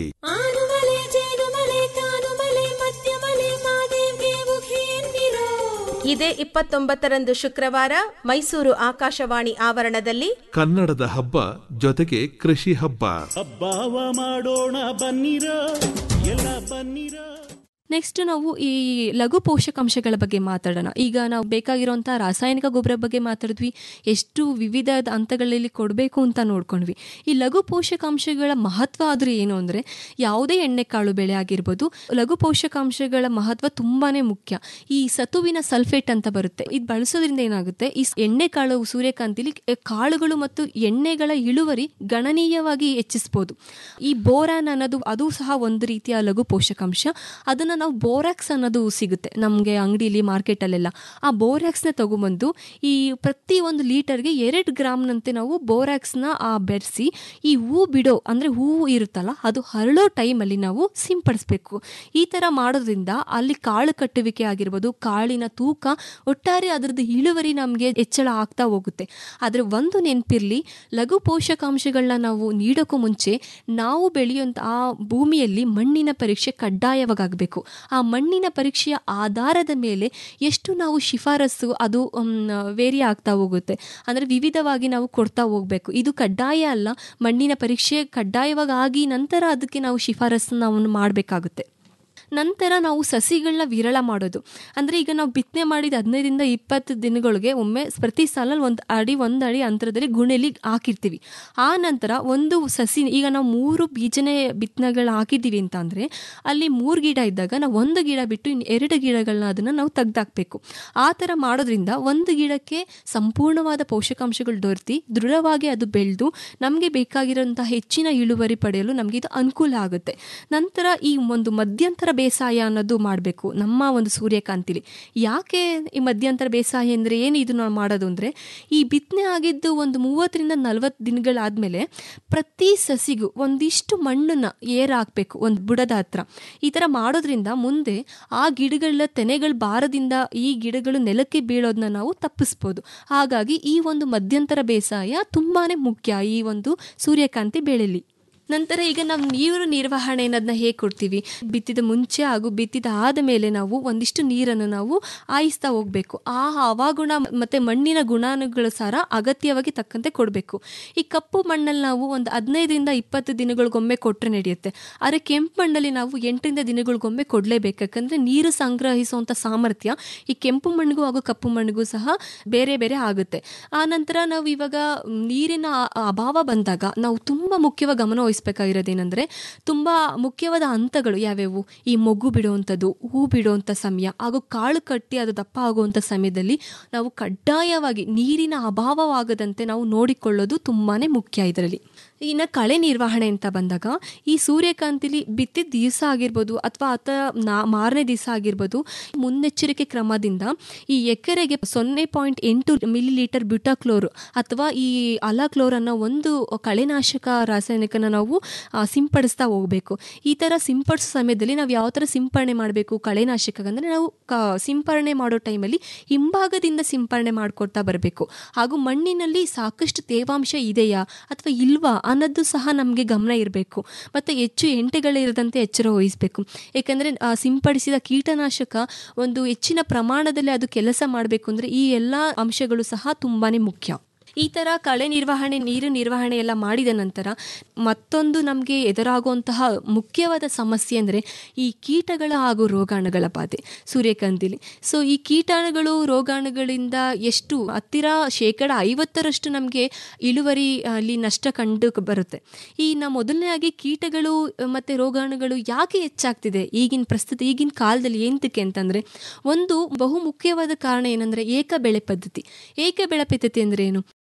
ಇದೇ ಇಪ್ಪತ್ತೊಂಬತ್ತರಂದು ಶುಕ್ರವಾರ ಮೈಸೂರು ಆಕಾಶವಾಣಿ ಆವರಣದಲ್ಲಿ ಕನ್ನಡದ ಹಬ್ಬ ಜೊತೆಗೆ ಕೃಷಿ ಹಬ್ಬ ಹಬ್ಬವ ಮಾಡೋಣ ಬನ್ನಿರ ಎಲ್ಲ ಬನ್ನಿರ ನೆಕ್ಸ್ಟ್ ನಾವು ಈ ಲಘು ಪೋಷಕಾಂಶಗಳ ಬಗ್ಗೆ ಮಾತಾಡೋಣ ಈಗ ನಾವು ಬೇಕಾಗಿರುವಂಥ ರಾಸಾಯನಿಕ ಗೊಬ್ಬರ ಬಗ್ಗೆ ಮಾತಾಡಿದ್ವಿ ಎಷ್ಟು ವಿವಿಧ ಹಂತಗಳಲ್ಲಿ ಕೊಡಬೇಕು ಅಂತ ನೋಡ್ಕೊಂಡ್ವಿ ಈ ಲಘು ಪೋಷಕಾಂಶಗಳ ಮಹತ್ವ ಆದರೂ ಏನು ಅಂದರೆ ಯಾವುದೇ ಎಣ್ಣೆಕಾಳು ಬೆಳೆ ಆಗಿರ್ಬೋದು ಲಘು ಪೋಷಕಾಂಶಗಳ ಮಹತ್ವ ತುಂಬಾ ಮುಖ್ಯ ಈ ಸತುವಿನ ಸಲ್ಫೇಟ್ ಅಂತ ಬರುತ್ತೆ ಇದು ಬಳಸೋದ್ರಿಂದ ಏನಾಗುತ್ತೆ ಈ ಎಣ್ಣೆಕಾಳು ಸೂರ್ಯಕಾಂತಿಲಿ ಕಾಳುಗಳು ಮತ್ತು ಎಣ್ಣೆಗಳ ಇಳುವರಿ ಗಣನೀಯವಾಗಿ ಹೆಚ್ಚಿಸ್ಬೋದು ಈ ಬೋರಾನ್ ಅನ್ನೋದು ಅದು ಸಹ ಒಂದು ರೀತಿಯ ಲಘು ಪೋಷಕಾಂಶ ಅದನ್ನು ನಾವು ಬೋರಾಕ್ಸ್ ಅನ್ನೋದು ಸಿಗುತ್ತೆ ನಮಗೆ ಅಂಗಡಿಲಿ ಮಾರ್ಕೆಟಲ್ಲೆಲ್ಲ ಆ ಬೋರಾಕ್ಸ್ನ ತಗೊಂಬಂದು ಈ ಪ್ರತಿ ಒಂದು ಲೀಟರ್ಗೆ ಎರಡು ಗ್ರಾಮ್ನಂತೆ ನಾವು ಬೋರಾಕ್ಸ್ನ ಆ ಬೆರೆಸಿ ಈ ಹೂ ಬಿಡೋ ಅಂದರೆ ಹೂವು ಇರುತ್ತಲ್ಲ ಅದು ಹರಳೋ ಟೈಮಲ್ಲಿ ನಾವು ಸಿಂಪಡಿಸ್ಬೇಕು ಈ ಥರ ಮಾಡೋದ್ರಿಂದ ಅಲ್ಲಿ ಕಾಳು ಕಟ್ಟುವಿಕೆ ಆಗಿರ್ಬೋದು ಕಾಳಿನ ತೂಕ ಒಟ್ಟಾರೆ ಅದರದ್ದು ಇಳುವರಿ ನಮಗೆ ಹೆಚ್ಚಳ ಆಗ್ತಾ ಹೋಗುತ್ತೆ ಆದರೆ ಒಂದು ನೆನಪಿರಲಿ ಲಘು ಪೋಷಕಾಂಶಗಳನ್ನ ನಾವು ನೀಡೋಕ್ಕೂ ಮುಂಚೆ ನಾವು ಬೆಳೆಯುವಂಥ ಆ ಭೂಮಿಯಲ್ಲಿ ಮಣ್ಣಿನ ಪರೀಕ್ಷೆ ಕಡ್ಡಾಯವಾಗಬೇಕು ಆ ಮಣ್ಣಿನ ಪರೀಕ್ಷೆಯ ಆಧಾರದ ಮೇಲೆ ಎಷ್ಟು ನಾವು ಶಿಫಾರಸ್ಸು ಅದು ವೇರಿ ಆಗ್ತಾ ಹೋಗುತ್ತೆ ಅಂದರೆ ವಿವಿಧವಾಗಿ ನಾವು ಕೊಡ್ತಾ ಹೋಗಬೇಕು ಇದು ಕಡ್ಡಾಯ ಅಲ್ಲ ಮಣ್ಣಿನ ಪರೀಕ್ಷೆ ಕಡ್ಡಾಯವಾಗಿ ಆಗಿ ನಂತರ ಅದಕ್ಕೆ ನಾವು ಶಿಫಾರಸ್ಸು ನಾವು ಮಾಡಬೇಕಾಗುತ್ತೆ ನಂತರ ನಾವು ಸಸಿಗಳನ್ನ ವಿರಳ ಮಾಡೋದು ಅಂದರೆ ಈಗ ನಾವು ಬಿತ್ತನೆ ಮಾಡಿದ ಹದಿನೈದರಿಂದ ಇಪ್ಪತ್ತು ದಿನಗಳಿಗೆ ಒಮ್ಮೆ ಪ್ರತಿ ಸಾಲ ಒಂದು ಅಡಿ ಒಂದು ಅಡಿ ಅಂತರದಲ್ಲಿ ಗುಣೆಲಿ ಹಾಕಿರ್ತೀವಿ ಆ ನಂತರ ಒಂದು ಸಸಿ ಈಗ ನಾವು ಮೂರು ಬೀಜನೆ ಬಿತ್ತನೆಗಳು ಹಾಕಿದ್ದೀವಿ ಅಂತ ಅಂದರೆ ಅಲ್ಲಿ ಮೂರು ಗಿಡ ಇದ್ದಾಗ ನಾವು ಒಂದು ಗಿಡ ಬಿಟ್ಟು ಇನ್ನು ಎರಡು ಗಿಡಗಳನ್ನ ಅದನ್ನು ನಾವು ತೆಗ್ದಾಕ್ಬೇಕು ಆ ಥರ ಮಾಡೋದ್ರಿಂದ ಒಂದು ಗಿಡಕ್ಕೆ ಸಂಪೂರ್ಣವಾದ ಪೋಷಕಾಂಶಗಳು ದೊರೆತಿ ದೃಢವಾಗಿ ಅದು ಬೆಳೆದು ನಮಗೆ ಬೇಕಾಗಿರೋಂಥ ಹೆಚ್ಚಿನ ಇಳುವರಿ ಪಡೆಯಲು ನಮಗೆ ಇದು ಅನುಕೂಲ ಆಗುತ್ತೆ ನಂತರ ಈ ಒಂದು ಮಧ್ಯಂತರ ಬೇಸಾಯ ಅನ್ನೋದು ಮಾಡಬೇಕು ನಮ್ಮ ಒಂದು ಸೂರ್ಯಕಾಂತಿಲಿ ಯಾಕೆ ಈ ಮಧ್ಯಂತರ ಬೇಸಾಯ ಅಂದರೆ ಏನು ಇದು ನಾವು ಮಾಡೋದು ಅಂದರೆ ಈ ಬಿತ್ತನೆ ಆಗಿದ್ದು ಒಂದು ಮೂವತ್ತರಿಂದ ನಲವತ್ತು ದಿನಗಳಾದಮೇಲೆ ಪ್ರತಿ ಸಸಿಗೂ ಒಂದಿಷ್ಟು ಮಣ್ಣನ್ನು ಏರ್ ಹಾಕಬೇಕು ಒಂದು ಬುಡದ ಹತ್ರ ಈ ಥರ ಮಾಡೋದ್ರಿಂದ ಮುಂದೆ ಆ ಗಿಡಗಳ ತೆನೆಗಳ ಭಾರದಿಂದ ಈ ಗಿಡಗಳು ನೆಲಕ್ಕೆ ಬೀಳೋದನ್ನ ನಾವು ತಪ್ಪಿಸ್ಬೋದು ಹಾಗಾಗಿ ಈ ಒಂದು ಮಧ್ಯಂತರ ಬೇಸಾಯ ತುಂಬಾ ಮುಖ್ಯ ಈ ಒಂದು ಸೂರ್ಯಕಾಂತಿ ಬೆಳೆಲಿ ನಂತರ ಈಗ ನಾವು ನೀರು ನಿರ್ವಹಣೆ ಅನ್ನೋದನ್ನ ಹೇಗೆ ಕೊಡ್ತೀವಿ ಬಿತ್ತಿದ ಮುಂಚೆ ಹಾಗೂ ಬಿತ್ತಿದ ಆದ ಮೇಲೆ ನಾವು ಒಂದಿಷ್ಟು ನೀರನ್ನು ನಾವು ಆಯಿಸ್ತಾ ಹೋಗಬೇಕು ಆ ಹವಾಗುಣ ಮತ್ತು ಮಣ್ಣಿನ ಗುಣಾನುಗಳ ಸಾರ ಅಗತ್ಯವಾಗಿ ತಕ್ಕಂತೆ ಕೊಡಬೇಕು ಈ ಕಪ್ಪು ಮಣ್ಣಲ್ಲಿ ನಾವು ಒಂದು ಹದಿನೈದರಿಂದ ಇಪ್ಪತ್ತು ದಿನಗಳಿಗೊಮ್ಮೆ ಕೊಟ್ಟರೆ ನಡೆಯುತ್ತೆ ಆದರೆ ಕೆಂಪು ಮಣ್ಣಲ್ಲಿ ನಾವು ಎಂಟರಿಂದ ದಿನಗಳಿಗೊಮ್ಮೆ ಕೊಡಲೇಬೇಕು ಯಾಕಂದರೆ ನೀರು ಸಂಗ್ರಹಿಸುವಂಥ ಸಾಮರ್ಥ್ಯ ಈ ಕೆಂಪು ಮಣ್ಣಿಗೂ ಹಾಗೂ ಕಪ್ಪು ಮಣ್ಣಿಗೂ ಸಹ ಬೇರೆ ಬೇರೆ ಆಗುತ್ತೆ ಆ ನಂತರ ನಾವು ಇವಾಗ ನೀರಿನ ಅಭಾವ ಬಂದಾಗ ನಾವು ತುಂಬ ಮುಖ್ಯವಾಗಿ ಗಮನ ವಹಿಸ್ಬೇಕಾಗಿರೋದೇನೆಂದರೆ ತುಂಬ ಮುಖ್ಯವಾದ ಹಂತಗಳು ಯಾವ್ಯಾವು ಈ ಮೊಗ್ಗು ಬಿಡುವಂಥದ್ದು ಹೂ ಬಿಡುವಂಥ ಸಮಯ ಹಾಗೂ ಕಾಳು ಕಟ್ಟಿ ಅದು ದಪ್ಪ ಆಗುವಂಥ ಸಮಯದಲ್ಲಿ ನಾವು ಕಡ್ಡಾಯವಾಗಿ ನೀರಿನ ಅಭಾವವಾಗದಂತೆ ನಾವು ನೋಡಿಕೊಳ್ಳೋದು ತುಂಬಾ ಮುಖ್ಯ ಇದರಲ್ಲಿ ಇನ್ನು ಕಳೆ ನಿರ್ವಹಣೆ ಅಂತ ಬಂದಾಗ ಈ ಸೂರ್ಯಕಾಂತಿಲಿ ಬಿತ್ತಿದ ದಿವಸ ಆಗಿರ್ಬೋದು ಅಥವಾ ಆತ ನಾ ಮಾರನೇ ದಿವಸ ಆಗಿರ್ಬೋದು ಮುನ್ನೆಚ್ಚರಿಕೆ ಕ್ರಮದಿಂದ ಈ ಎಕರೆಗೆ ಸೊನ್ನೆ ಪಾಯಿಂಟ್ ಎಂಟು ಮಿಲಿ ಲೀಟರ್ ಬ್ಯೂಟಾಕ್ಲೋರ್ ಅಥವಾ ಈ ಅಲಾಕ್ಲೋರ್ ಅನ್ನೋ ಒಂದು ಕಳೆನಾಶಕ ರಾಸಾಯನಿಕನ ನಾವು ಸಿಂಪಡಿಸ್ತಾ ಹೋಗಬೇಕು ಈ ಥರ ಸಿಂಪಡಿಸೋ ಸಮಯದಲ್ಲಿ ನಾವು ಯಾವ ಥರ ಸಿಂಪರಣೆ ಮಾಡಬೇಕು ಕಳೆನಾಶಕ ಅಂದರೆ ನಾವು ಕ ಸಿಂಪರಣೆ ಮಾಡೋ ಟೈಮಲ್ಲಿ ಹಿಂಭಾಗದಿಂದ ಸಿಂಪರಣೆ ಮಾಡ್ಕೊಡ್ತಾ ಬರಬೇಕು ಹಾಗೂ ಮಣ್ಣಿನಲ್ಲಿ ಸಾಕಷ್ಟು ತೇವಾಂಶ ಇದೆಯಾ ಅಥವಾ ಇಲ್ವಾ ಅನ್ನೋದು ಸಹ ನಮಗೆ ಗಮನ ಇರಬೇಕು ಮತ್ತು ಹೆಚ್ಚು ಎಂಟೆಗಳಿರದಂತೆ ಎಚ್ಚರ ವಹಿಸಬೇಕು ಏಕೆಂದರೆ ಸಿಂಪಡಿಸಿದ ಕೀಟನಾಶಕ ಒಂದು ಹೆಚ್ಚಿನ ಪ್ರಮಾಣದಲ್ಲಿ ಅದು ಕೆಲಸ ಮಾಡಬೇಕು ಅಂದರೆ ಈ ಎಲ್ಲ ಅಂಶಗಳು ಸಹ ತುಂಬಾ ಮುಖ್ಯ ಈ ಥರ ಕಳೆ ನಿರ್ವಹಣೆ ನೀರು ನಿರ್ವಹಣೆ ಎಲ್ಲ ಮಾಡಿದ ನಂತರ ಮತ್ತೊಂದು ನಮಗೆ ಎದುರಾಗುವಂತಹ ಮುಖ್ಯವಾದ ಸಮಸ್ಯೆ ಅಂದರೆ ಈ ಕೀಟಗಳ ಹಾಗೂ ರೋಗಾಣುಗಳ ಬಾಧೆ ಸೂರ್ಯಕಾಂತಿಲಿ ಸೊ ಈ ಕೀಟಾಣುಗಳು ರೋಗಾಣುಗಳಿಂದ ಎಷ್ಟು ಹತ್ತಿರ ಶೇಕಡ ಐವತ್ತರಷ್ಟು ನಮಗೆ ಇಳುವರಿ ಅಲ್ಲಿ ನಷ್ಟ ಕಂಡು ಬರುತ್ತೆ ಈ ನಾ ಮೊದಲನೇದಾಗಿ ಕೀಟಗಳು ಮತ್ತು ರೋಗಾಣುಗಳು ಯಾಕೆ ಹೆಚ್ಚಾಗ್ತಿದೆ ಈಗಿನ ಪ್ರಸ್ತುತ ಈಗಿನ ಕಾಲದಲ್ಲಿ ಏನಕ್ಕೆ ಅಂತಂದರೆ ಒಂದು ಬಹು ಮುಖ್ಯವಾದ ಕಾರಣ ಏನಂದರೆ ಏಕ ಬೆಳೆ ಪದ್ಧತಿ ಏಕ ಬೆಳೆ ಪದ್ಧತಿ ಅಂದರೆ ಏನು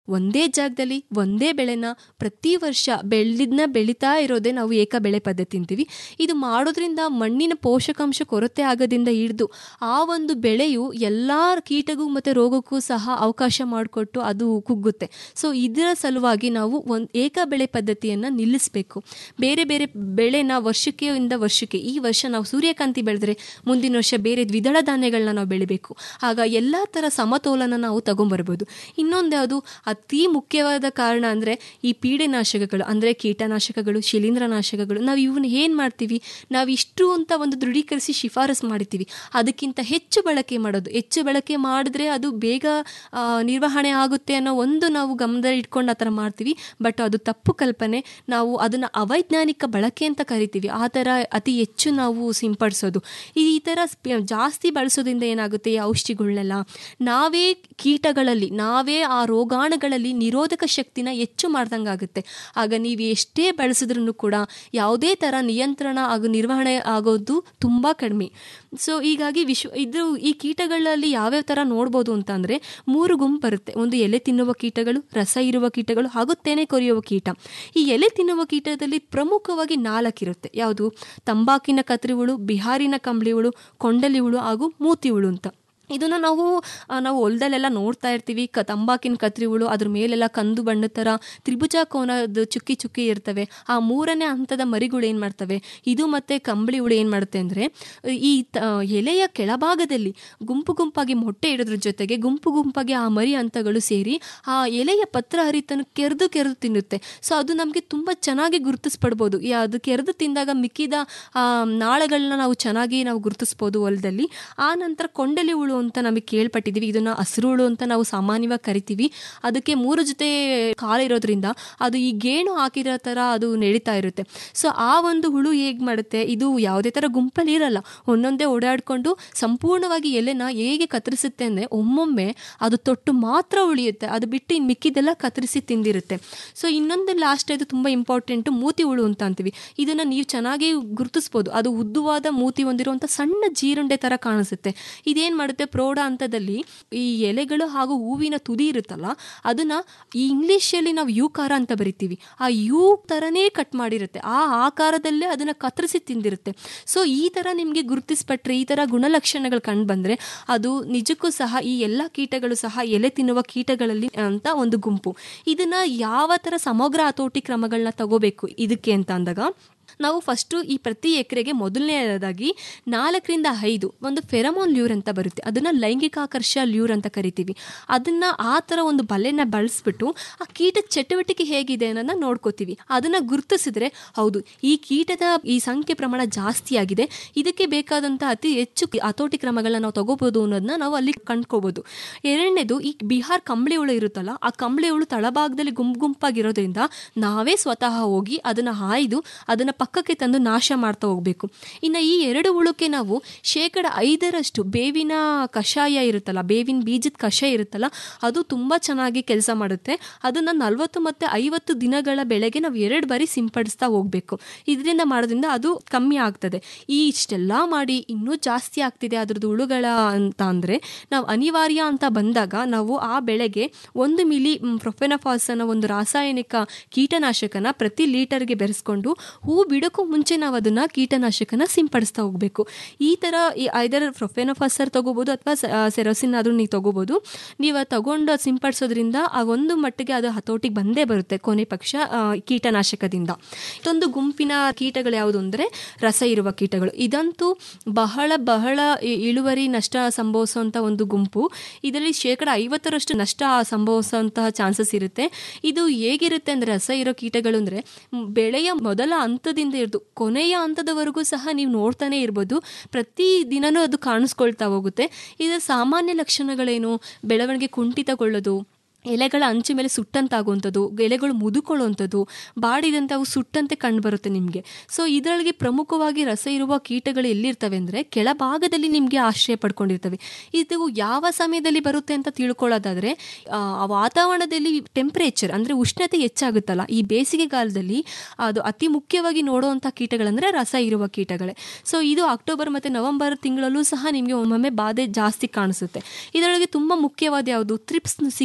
ಒಂದೇ ಜಾಗದಲ್ಲಿ ಒಂದೇ ಬೆಳೆನ ಪ್ರತಿ ವರ್ಷ ಬೆಳೆದನ್ನ ಬೆಳೀತಾ ಇರೋದೇ ನಾವು ಏಕ ಬೆಳೆ ಪದ್ಧತಿ ಅಂತೀವಿ ಇದು ಮಾಡೋದ್ರಿಂದ ಮಣ್ಣಿನ ಪೋಷಕಾಂಶ ಕೊರತೆ ಆಗೋದ್ರಿಂದ ಹಿಡಿದು ಆ ಒಂದು ಬೆಳೆಯು ಎಲ್ಲ ಕೀಟಗೂ ಮತ್ತು ರೋಗಕ್ಕೂ ಸಹ ಅವಕಾಶ ಮಾಡಿಕೊಟ್ಟು ಅದು ಕುಗ್ಗುತ್ತೆ ಸೊ ಇದರ ಸಲುವಾಗಿ ನಾವು ಒಂದು ಏಕ ಬೆಳೆ ಪದ್ಧತಿಯನ್ನು ನಿಲ್ಲಿಸಬೇಕು ಬೇರೆ ಬೇರೆ ಬೆಳೆನ ವರ್ಷಕ್ಕೆ ಇಂದ ವರ್ಷಕ್ಕೆ ಈ ವರ್ಷ ನಾವು ಸೂರ್ಯಕಾಂತಿ ಬೆಳೆದ್ರೆ ಮುಂದಿನ ವರ್ಷ ಬೇರೆ ದ್ವಿದಳ ಧಾನ್ಯಗಳನ್ನ ನಾವು ಬೆಳಿಬೇಕು ಆಗ ಎಲ್ಲ ಥರ ಸಮತೋಲನ ನಾವು ತಗೊಂಬರ್ಬೋದು ಇನ್ನೊಂದು ಯಾವುದು ಅತಿ ಮುಖ್ಯವಾದ ಕಾರಣ ಅಂದರೆ ಈ ಪೀಡೆನಾಶಕಗಳು ಅಂದರೆ ಕೀಟನಾಶಕಗಳು ಶಿಲೀಂಧ್ರನಾಶಕಗಳು ನಾವು ಇವನ್ನ ಏನು ಮಾಡ್ತೀವಿ ನಾವು ಇಷ್ಟು ಅಂತ ಒಂದು ದೃಢೀಕರಿಸಿ ಶಿಫಾರಸು ಮಾಡ್ತೀವಿ ಅದಕ್ಕಿಂತ ಹೆಚ್ಚು ಬಳಕೆ ಮಾಡೋದು ಹೆಚ್ಚು ಬಳಕೆ ಮಾಡಿದ್ರೆ ಅದು ಬೇಗ ಆ, ನಿರ್ವಹಣೆ ಆಗುತ್ತೆ ಅನ್ನೋ ಒಂದು ನಾವು ಗಮನದಲ್ಲಿ ಇಟ್ಕೊಂಡು ಆ ಥರ ಮಾಡ್ತೀವಿ ಬಟ್ ಅದು ತಪ್ಪು ಕಲ್ಪನೆ ನಾವು ಅದನ್ನು ಅವೈಜ್ಞಾನಿಕ ಬಳಕೆ ಅಂತ ಕರಿತೀವಿ ಆ ಥರ ಅತಿ ಹೆಚ್ಚು ನಾವು ಸಿಂಪಡಿಸೋದು ಈ ಥರ ಸ್ಪ- ಜಾಸ್ತಿ ಬಳಸೋದ್ರಿಂದ ಏನಾಗುತ್ತೆ ಈ ಔಷಧಿಗಳನ್ನೆಲ್ಲ ನಾವೇ ಕೀಟಗಳಲ್ಲಿ ನಾವೇ ಆ ರೋಗಾಣುಗಳಲ್ಲಿ ನಿರೋಧಕ ಶಕ್ತಿನ ಹೆಚ್ಚು ಮಾಡ್ದಂಗಾಗುತ್ತೆ ಆಗ ನೀವು ಎಷ್ಟೇ ಬಳಸಿದ್ರೂ ಕೂಡ ಯಾವುದೇ ಥರ ನಿಯಂತ್ರಣ ಹಾಗೂ ನಿರ್ವಹಣೆ ಆಗೋದು ತುಂಬ ಕಡಿಮೆ ಸೊ ಹೀಗಾಗಿ ವಿಶ್ವ ಇದು ಈ ಕೀಟಗಳಲ್ಲಿ ಯಾವ್ಯಾವ ಥರ ನೋಡ್ಬೋದು ಅಂತಂದರೆ ಮೂರು ಗುಂಪು ಬರುತ್ತೆ ಒಂದು ಎಲೆ ತಿನ್ನುವ ಕೀಟಗಳು ರಸ ಇರುವ ಕೀಟಗಳು ಹಾಗೂ ತೆನೆ ಕೊರೆಯುವ ಕೀಟ ಈ ಎಲೆ ತಿನ್ನುವ ಕೀಟದಲ್ಲಿ ಪ್ರಮುಖವಾಗಿ ನಾಲ್ಕಿರುತ್ತೆ ಯಾವುದು ತಂಬಾಕಿನ ಕತ್ರಿ ಹುಳು ಬಿಹಾರಿನ ಕಂಬಳಿ ಹುಳು ಕೊಂಡಲಿ ಹುಳು ಹಾಗೂ ಮೂತಿ ಹುಳು ಅಂತ ಇದನ್ನು ನಾವು ಆ, ನಾವು ಹೊಲದಲ್ಲೆಲ್ಲ ನೋಡ್ತಾ ಇರ್ತೀವಿ ಕ ತಂಬಾಕಿನ ಕತ್ರಿ ಹುಳು ಅದ್ರ ಮೇಲೆಲ್ಲ ಕಂದು ಬಣ್ಣದ ಥರ ತ್ರಿಭುಜ ಕೋನದ ಚುಕ್ಕಿ ಚುಕ್ಕಿ ಇರ್ತವೆ ಆ ಮೂರನೇ ಹಂತದ ಮರಿಗಳು ಏನು ಮಾಡ್ತವೆ ಇದು ಮತ್ತು ಕಂಬಳಿ ಹುಳು ಏನು ಮಾಡುತ್ತೆ ಅಂದರೆ ಈ ತ ಎಲೆಯ ಕೆಳಭಾಗದಲ್ಲಿ ಗುಂಪು ಗುಂಪಾಗಿ ಮೊಟ್ಟೆ ಇಡೋದ್ರ ಜೊತೆಗೆ ಗುಂಪು ಗುಂಪಾಗಿ ಆ ಮರಿ ಹಂತಗಳು ಸೇರಿ ಆ ಎಲೆಯ ಪತ್ರ ಹರಿತನ್ನು ಕೆರೆದು ಕೆರೆದು ತಿನ್ನುತ್ತೆ ಸೊ ಅದು ನಮಗೆ ತುಂಬ ಚೆನ್ನಾಗಿ ಗುರುತಿಸ್ಪಡ್ಬೋದು ಈ ಅದು ಕೆರೆದು ತಿಂದಾಗ ಮಿಕ್ಕಿದ ಆ, ನಾಳಗಳನ್ನ ನಾವು ಚೆನ್ನಾಗಿ ನಾವು ಗುರುತಿಸ್ಬೋದು ಹೊಲದಲ್ಲಿ ಆ ನಂತರ ಕೊಂಡಲಿ ಹುಳು ಅಂತ ನಮಗೆ ಕೇಳ್ಪಟ್ಟಿದ್ದೀವಿ ಇದನ್ನು ಹಸಿರು ಹುಳು ಅಂತ ನಾವು ಸಾಮಾನ್ಯವಾಗಿ ಕರಿತೀವಿ ಅದಕ್ಕೆ ಮೂರು ಜೊತೆ ಕಾಲಿರೋದ್ರಿಂದ ಅದು ಈ ಗೇಣು ಹಾಕಿರೋ ಥರ ಅದು ನಡೀತಾ ಇರುತ್ತೆ ಸೊ ಆ ಒಂದು ಹುಳು ಹೇಗೆ ಮಾಡುತ್ತೆ ಇದು ಯಾವುದೇ ಥರ ಗುಂಪಲ್ಲಿ ಇರಲ್ಲ ಒಂದೊಂದೇ ಓಡಾಡಿಕೊಂಡು ಸಂಪೂರ್ಣವಾಗಿ ಎಲೆನ ಹೇಗೆ ಕತ್ತರಿಸುತ್ತೆ ಅಂದರೆ ಒಮ್ಮೊಮ್ಮೆ ಅದು ತೊಟ್ಟು ಮಾತ್ರ ಉಳಿಯುತ್ತೆ ಅದು ಬಿಟ್ಟು ಇನ್ನು ಮಿಕ್ಕಿದೆಲ್ಲ ಕತ್ತರಿಸಿ ತಿಂದಿರುತ್ತೆ ಸೊ ಇನ್ನೊಂದು ಲಾಸ್ಟ್ ಇದು ತುಂಬ ಇಂಪಾರ್ಟೆಂಟು ಮೂತಿ ಹುಳು ಅಂತ ಅಂತೀವಿ ಇದನ್ನು ನೀವು ಚೆನ್ನಾಗಿ ಗುರುತಿಸ್ಬೋದು ಅದು ಉದ್ದುವಾದ ಮೂತಿ ಹೊಂದಿರುವಂಥ ಸಣ್ಣ ಜೀರುಂಡೆ ಥರ ಕಾಣಿಸುತ್ತೆ ಇದೇನು ಮಾಡುತ್ತೆ ಪ್ರೌಢ ಹಂತದಲ್ಲಿ ಈ ಎಲೆಗಳು ಹಾಗೂ ಹೂವಿನ ತುದಿ ಇರುತ್ತಲ್ಲ ಅದನ್ನ ಈ ಇಂಗ್ಲೀಷಲ್ಲಿ ನಾವು ಯೂಕಾರ ಅಂತ ಬರಿತೀವಿ ಆ ಯೂ ಥರನೇ ಕಟ್ ಮಾಡಿರುತ್ತೆ ಆ ಆಕಾರದಲ್ಲೇ ಅದನ್ನ ಕತ್ತರಿಸಿ ತಿಂದಿರುತ್ತೆ ಸೊ ಈ ಥರ ನಿಮಗೆ ಗುರುತಿಸ್ಪಟ್ರೆ ಈ ಥರ ಗುಣಲಕ್ಷಣಗಳು ಕಂಡು ಬಂದರೆ ಅದು ನಿಜಕ್ಕೂ ಸಹ ಈ ಎಲ್ಲ ಕೀಟಗಳು ಸಹ ಎಲೆ ತಿನ್ನುವ ಕೀಟಗಳಲ್ಲಿ ಅಂತ ಒಂದು ಗುಂಪು ಇದನ್ನ ಯಾವ ಥರ ಸಮಗ್ರ ಹತೋಟಿ ಕ್ರಮಗಳನ್ನ ತಗೋಬೇಕು ಇದಕ್ಕೆ ಅಂತ ಅಂದಾಗ ನಾವು ಫಸ್ಟು ಈ ಪ್ರತಿ ಎಕರೆಗೆ ಮೊದಲನೇದಾಗಿ ನಾಲ್ಕರಿಂದ ಐದು ಒಂದು ಫೆರಮೋನ್ ಲ್ಯೂರ್ ಅಂತ ಬರುತ್ತೆ ಅದನ್ನು ಲೈಂಗಿಕಾಕರ್ಷ ಲ್ಯೂರ್ ಅಂತ ಕರಿತೀವಿ ಅದನ್ನು ಆ ಥರ ಒಂದು ಬಲೆನ ಬಳಸ್ಬಿಟ್ಟು ಆ ಕೀಟದ ಚಟುವಟಿಕೆ ಹೇಗಿದೆ ಅನ್ನೋದನ್ನ ನೋಡ್ಕೋತೀವಿ ಅದನ್ನು ಗುರುತಿಸಿದ್ರೆ ಹೌದು ಈ ಕೀಟದ ಈ ಸಂಖ್ಯೆ ಪ್ರಮಾಣ ಜಾಸ್ತಿ ಆಗಿದೆ ಇದಕ್ಕೆ ಬೇಕಾದಂಥ ಅತಿ ಹೆಚ್ಚು ಹತೋಟಿ ಕ್ರಮಗಳನ್ನ ನಾವು ತಗೋಬೋದು ಅನ್ನೋದನ್ನ ನಾವು ಅಲ್ಲಿ ಕಂಡ್ಕೋಬೋದು ಎರಡನೇದು ಈ ಬಿಹಾರ್ ಕಂಬಳಿ ಹುಳು ಇರುತ್ತಲ್ಲ ಆ ಕಂಬಳಿ ಹುಳು ತಳಭಾಗದಲ್ಲಿ ಗುಂಪು ಗುಂಪಾಗಿರೋದ್ರಿಂದ ನಾವೇ ಸ್ವತಃ ಹೋಗಿ ಅದನ್ನು ಹಾಯ್ದು ಅದನ್ನು ಪಕ್ಕಕ್ಕೆ ತಂದು ನಾಶ ಮಾಡ್ತಾ ಹೋಗಬೇಕು ಇನ್ನು ಈ ಎರಡು ಹುಳುಕ್ಕೆ ನಾವು ಶೇಕಡ ಐದರಷ್ಟು ಬೇವಿನ ಕಷಾಯ ಇರುತ್ತಲ್ಲ ಬೇವಿನ ಬೀಜದ ಕಷಾಯ ಇರುತ್ತಲ್ಲ ಅದು ತುಂಬ ಚೆನ್ನಾಗಿ ಕೆಲಸ ಮಾಡುತ್ತೆ ಅದನ್ನು ನಲವತ್ತು ಮತ್ತು ಐವತ್ತು ದಿನಗಳ ಬೆಳೆಗೆ ನಾವು ಎರಡು ಬಾರಿ ಸಿಂಪಡಿಸ್ತಾ ಹೋಗಬೇಕು ಇದರಿಂದ ಮಾಡೋದ್ರಿಂದ ಅದು ಕಮ್ಮಿ ಆಗ್ತದೆ ಈ ಇಷ್ಟೆಲ್ಲ ಮಾಡಿ ಇನ್ನೂ ಜಾಸ್ತಿ ಆಗ್ತಿದೆ ಅದ್ರದ್ದು ಹುಳುಗಳ ಅಂತ ಅಂದರೆ ನಾವು ಅನಿವಾರ್ಯ ಅಂತ ಬಂದಾಗ ನಾವು ಆ ಬೆಳೆಗೆ ಒಂದು ಮಿಲಿ ಪ್ರೊಫೆನಫಾಸ್ ಅನ್ನೋ ಒಂದು ರಾಸಾಯನಿಕ ಕೀಟನಾಶಕನ ಪ್ರತಿ ಲೀಟರ್ಗೆ ಬೆರೆಸ್ಕೊಂಡು ಹೂ ಬಿಡೋಕ್ಕೂ ಮುಂಚೆ ನಾವು ಅದನ್ನು ಕೀಟನಾಶಕನ ಸಿಂಪಡಿಸ್ತಾ ಹೋಗಬೇಕು ಈ ಥರ ಈ ಐದರ್ ಪ್ರೊಫೆನಫಾಸರ್ ತಗೋಬೋದು ಅಥವಾ ಸೆರೋಸಿನ್ ಆದರೂ ನೀವು ತಗೋಬೋದು ನೀವು ಅದು ತಗೊಂಡು ಅದು ಸಿಂಪಡಿಸೋದ್ರಿಂದ ಆ ಒಂದು ಮಟ್ಟಿಗೆ ಅದು ಹತೋಟಿಗೆ ಬಂದೇ ಬರುತ್ತೆ ಕೊನೆ ಪಕ್ಷ ಆ, ಕೀಟನಾಶಕದಿಂದ ಇದೊಂದು ಗುಂಪಿನ ಕೀಟಗಳು ಯಾವುದು ಅಂದರೆ ರಸ ಇರುವ ಕೀಟಗಳು ಇದಂತೂ ಬಹಳ ಬಹಳ ಇ- ಇಳುವರಿ ನಷ್ಟ ಸಂಭವಿಸುವಂಥ ಒಂದು ಗುಂಪು ಇದರಲ್ಲಿ ಶೇಕಡ ಐವತ್ತರಷ್ಟು ನಷ್ಟ ಸಂಭವಿಸುವಂತಹ ಚಾನ್ಸಸ್ ಇರುತ್ತೆ ಇದು ಹೇಗಿರುತ್ತೆ ಅಂದರೆ ರಸ ಇರೋ ಕೀಟಗಳು ಅಂದರೆ ಬೆಳೆಯ ಮೊದಲ ಹಂತದಿಂದ ಹಿಡಿದು ಕೊನೆಯ ಹಂತದವರೆಗೂ ಸಹ ನೀವು ನೋಡ್ತಾನೆ ಇರ್ಬೋದು ಪ್ರತಿ ದಿನನೂ ಅದು ಕಾಣಿಸ್ಕೊಳ್ತಾ ಹೋಗುತ್ತೆ ಇದರ ಸಾಮಾನ್ಯ ಲಕ್ಷಣಗಳೇನು ಬೆಳವಣಿಗೆ ಕುಂಠಿತಗೊಳ್ಳೋದು ಎಲೆಗಳ ಅಂಚು ಮೇಲೆ ಸುಟ್ಟಂತಾಗುವಂಥದ್ದು ಎಲೆಗಳು ಮುದುಕೊಳ್ಳುವಂಥದ್ದು ಬಾಡಿದಂತೆ ಅವು ಸುಟ್ಟಂತೆ ಕಂಡುಬರುತ್ತೆ ನಿಮಗೆ ಸೊ ಇದರೊಳಗೆ ಪ್ರಮುಖವಾಗಿ ರಸ ಇರುವ ಕೀಟಗಳು ಎಲ್ಲಿರ್ತವೆ ಅಂದರೆ ಕೆಳಭಾಗದಲ್ಲಿ ನಿಮಗೆ ಆಶ್ರಯ ಪಡ್ಕೊಂಡಿರ್ತವೆ ಇದು ಯಾವ ಸಮಯದಲ್ಲಿ ಬರುತ್ತೆ ಅಂತ ತಿಳ್ಕೊಳ್ಳೋದಾದರೆ ಆ, ಆ ವಾತಾವರಣದಲ್ಲಿ ಟೆಂಪ್ರೇಚರ್ ಅಂದರೆ ಉಷ್ಣತೆ ಹೆಚ್ಚಾಗುತ್ತಲ್ಲ ಈ ಬೇಸಿಗೆಗಾಲದಲ್ಲಿ ಅದು ಅತಿ ಮುಖ್ಯವಾಗಿ ನೋಡುವಂಥ ಕೀಟಗಳಂದರೆ ರಸ ಇರುವ ಕೀಟಗಳೇ ಸೊ ಇದು ಅಕ್ಟೋಬರ್ ಮತ್ತು ನವೆಂಬರ್ ತಿಂಗಳಲ್ಲೂ ಸಹ ನಿಮಗೆ ಒಮ್ಮೊಮ್ಮೆ ಬಾಧೆ ಜಾಸ್ತಿ ಕಾಣಿಸುತ್ತೆ ಇದರೊಳಗೆ ತುಂಬ ಮುಖ್ಯವಾದ ಯಾವುದು ತ್ರಿಪ್ಸ್ ನುಸಿಗಳು ಅಂತ ನಾವು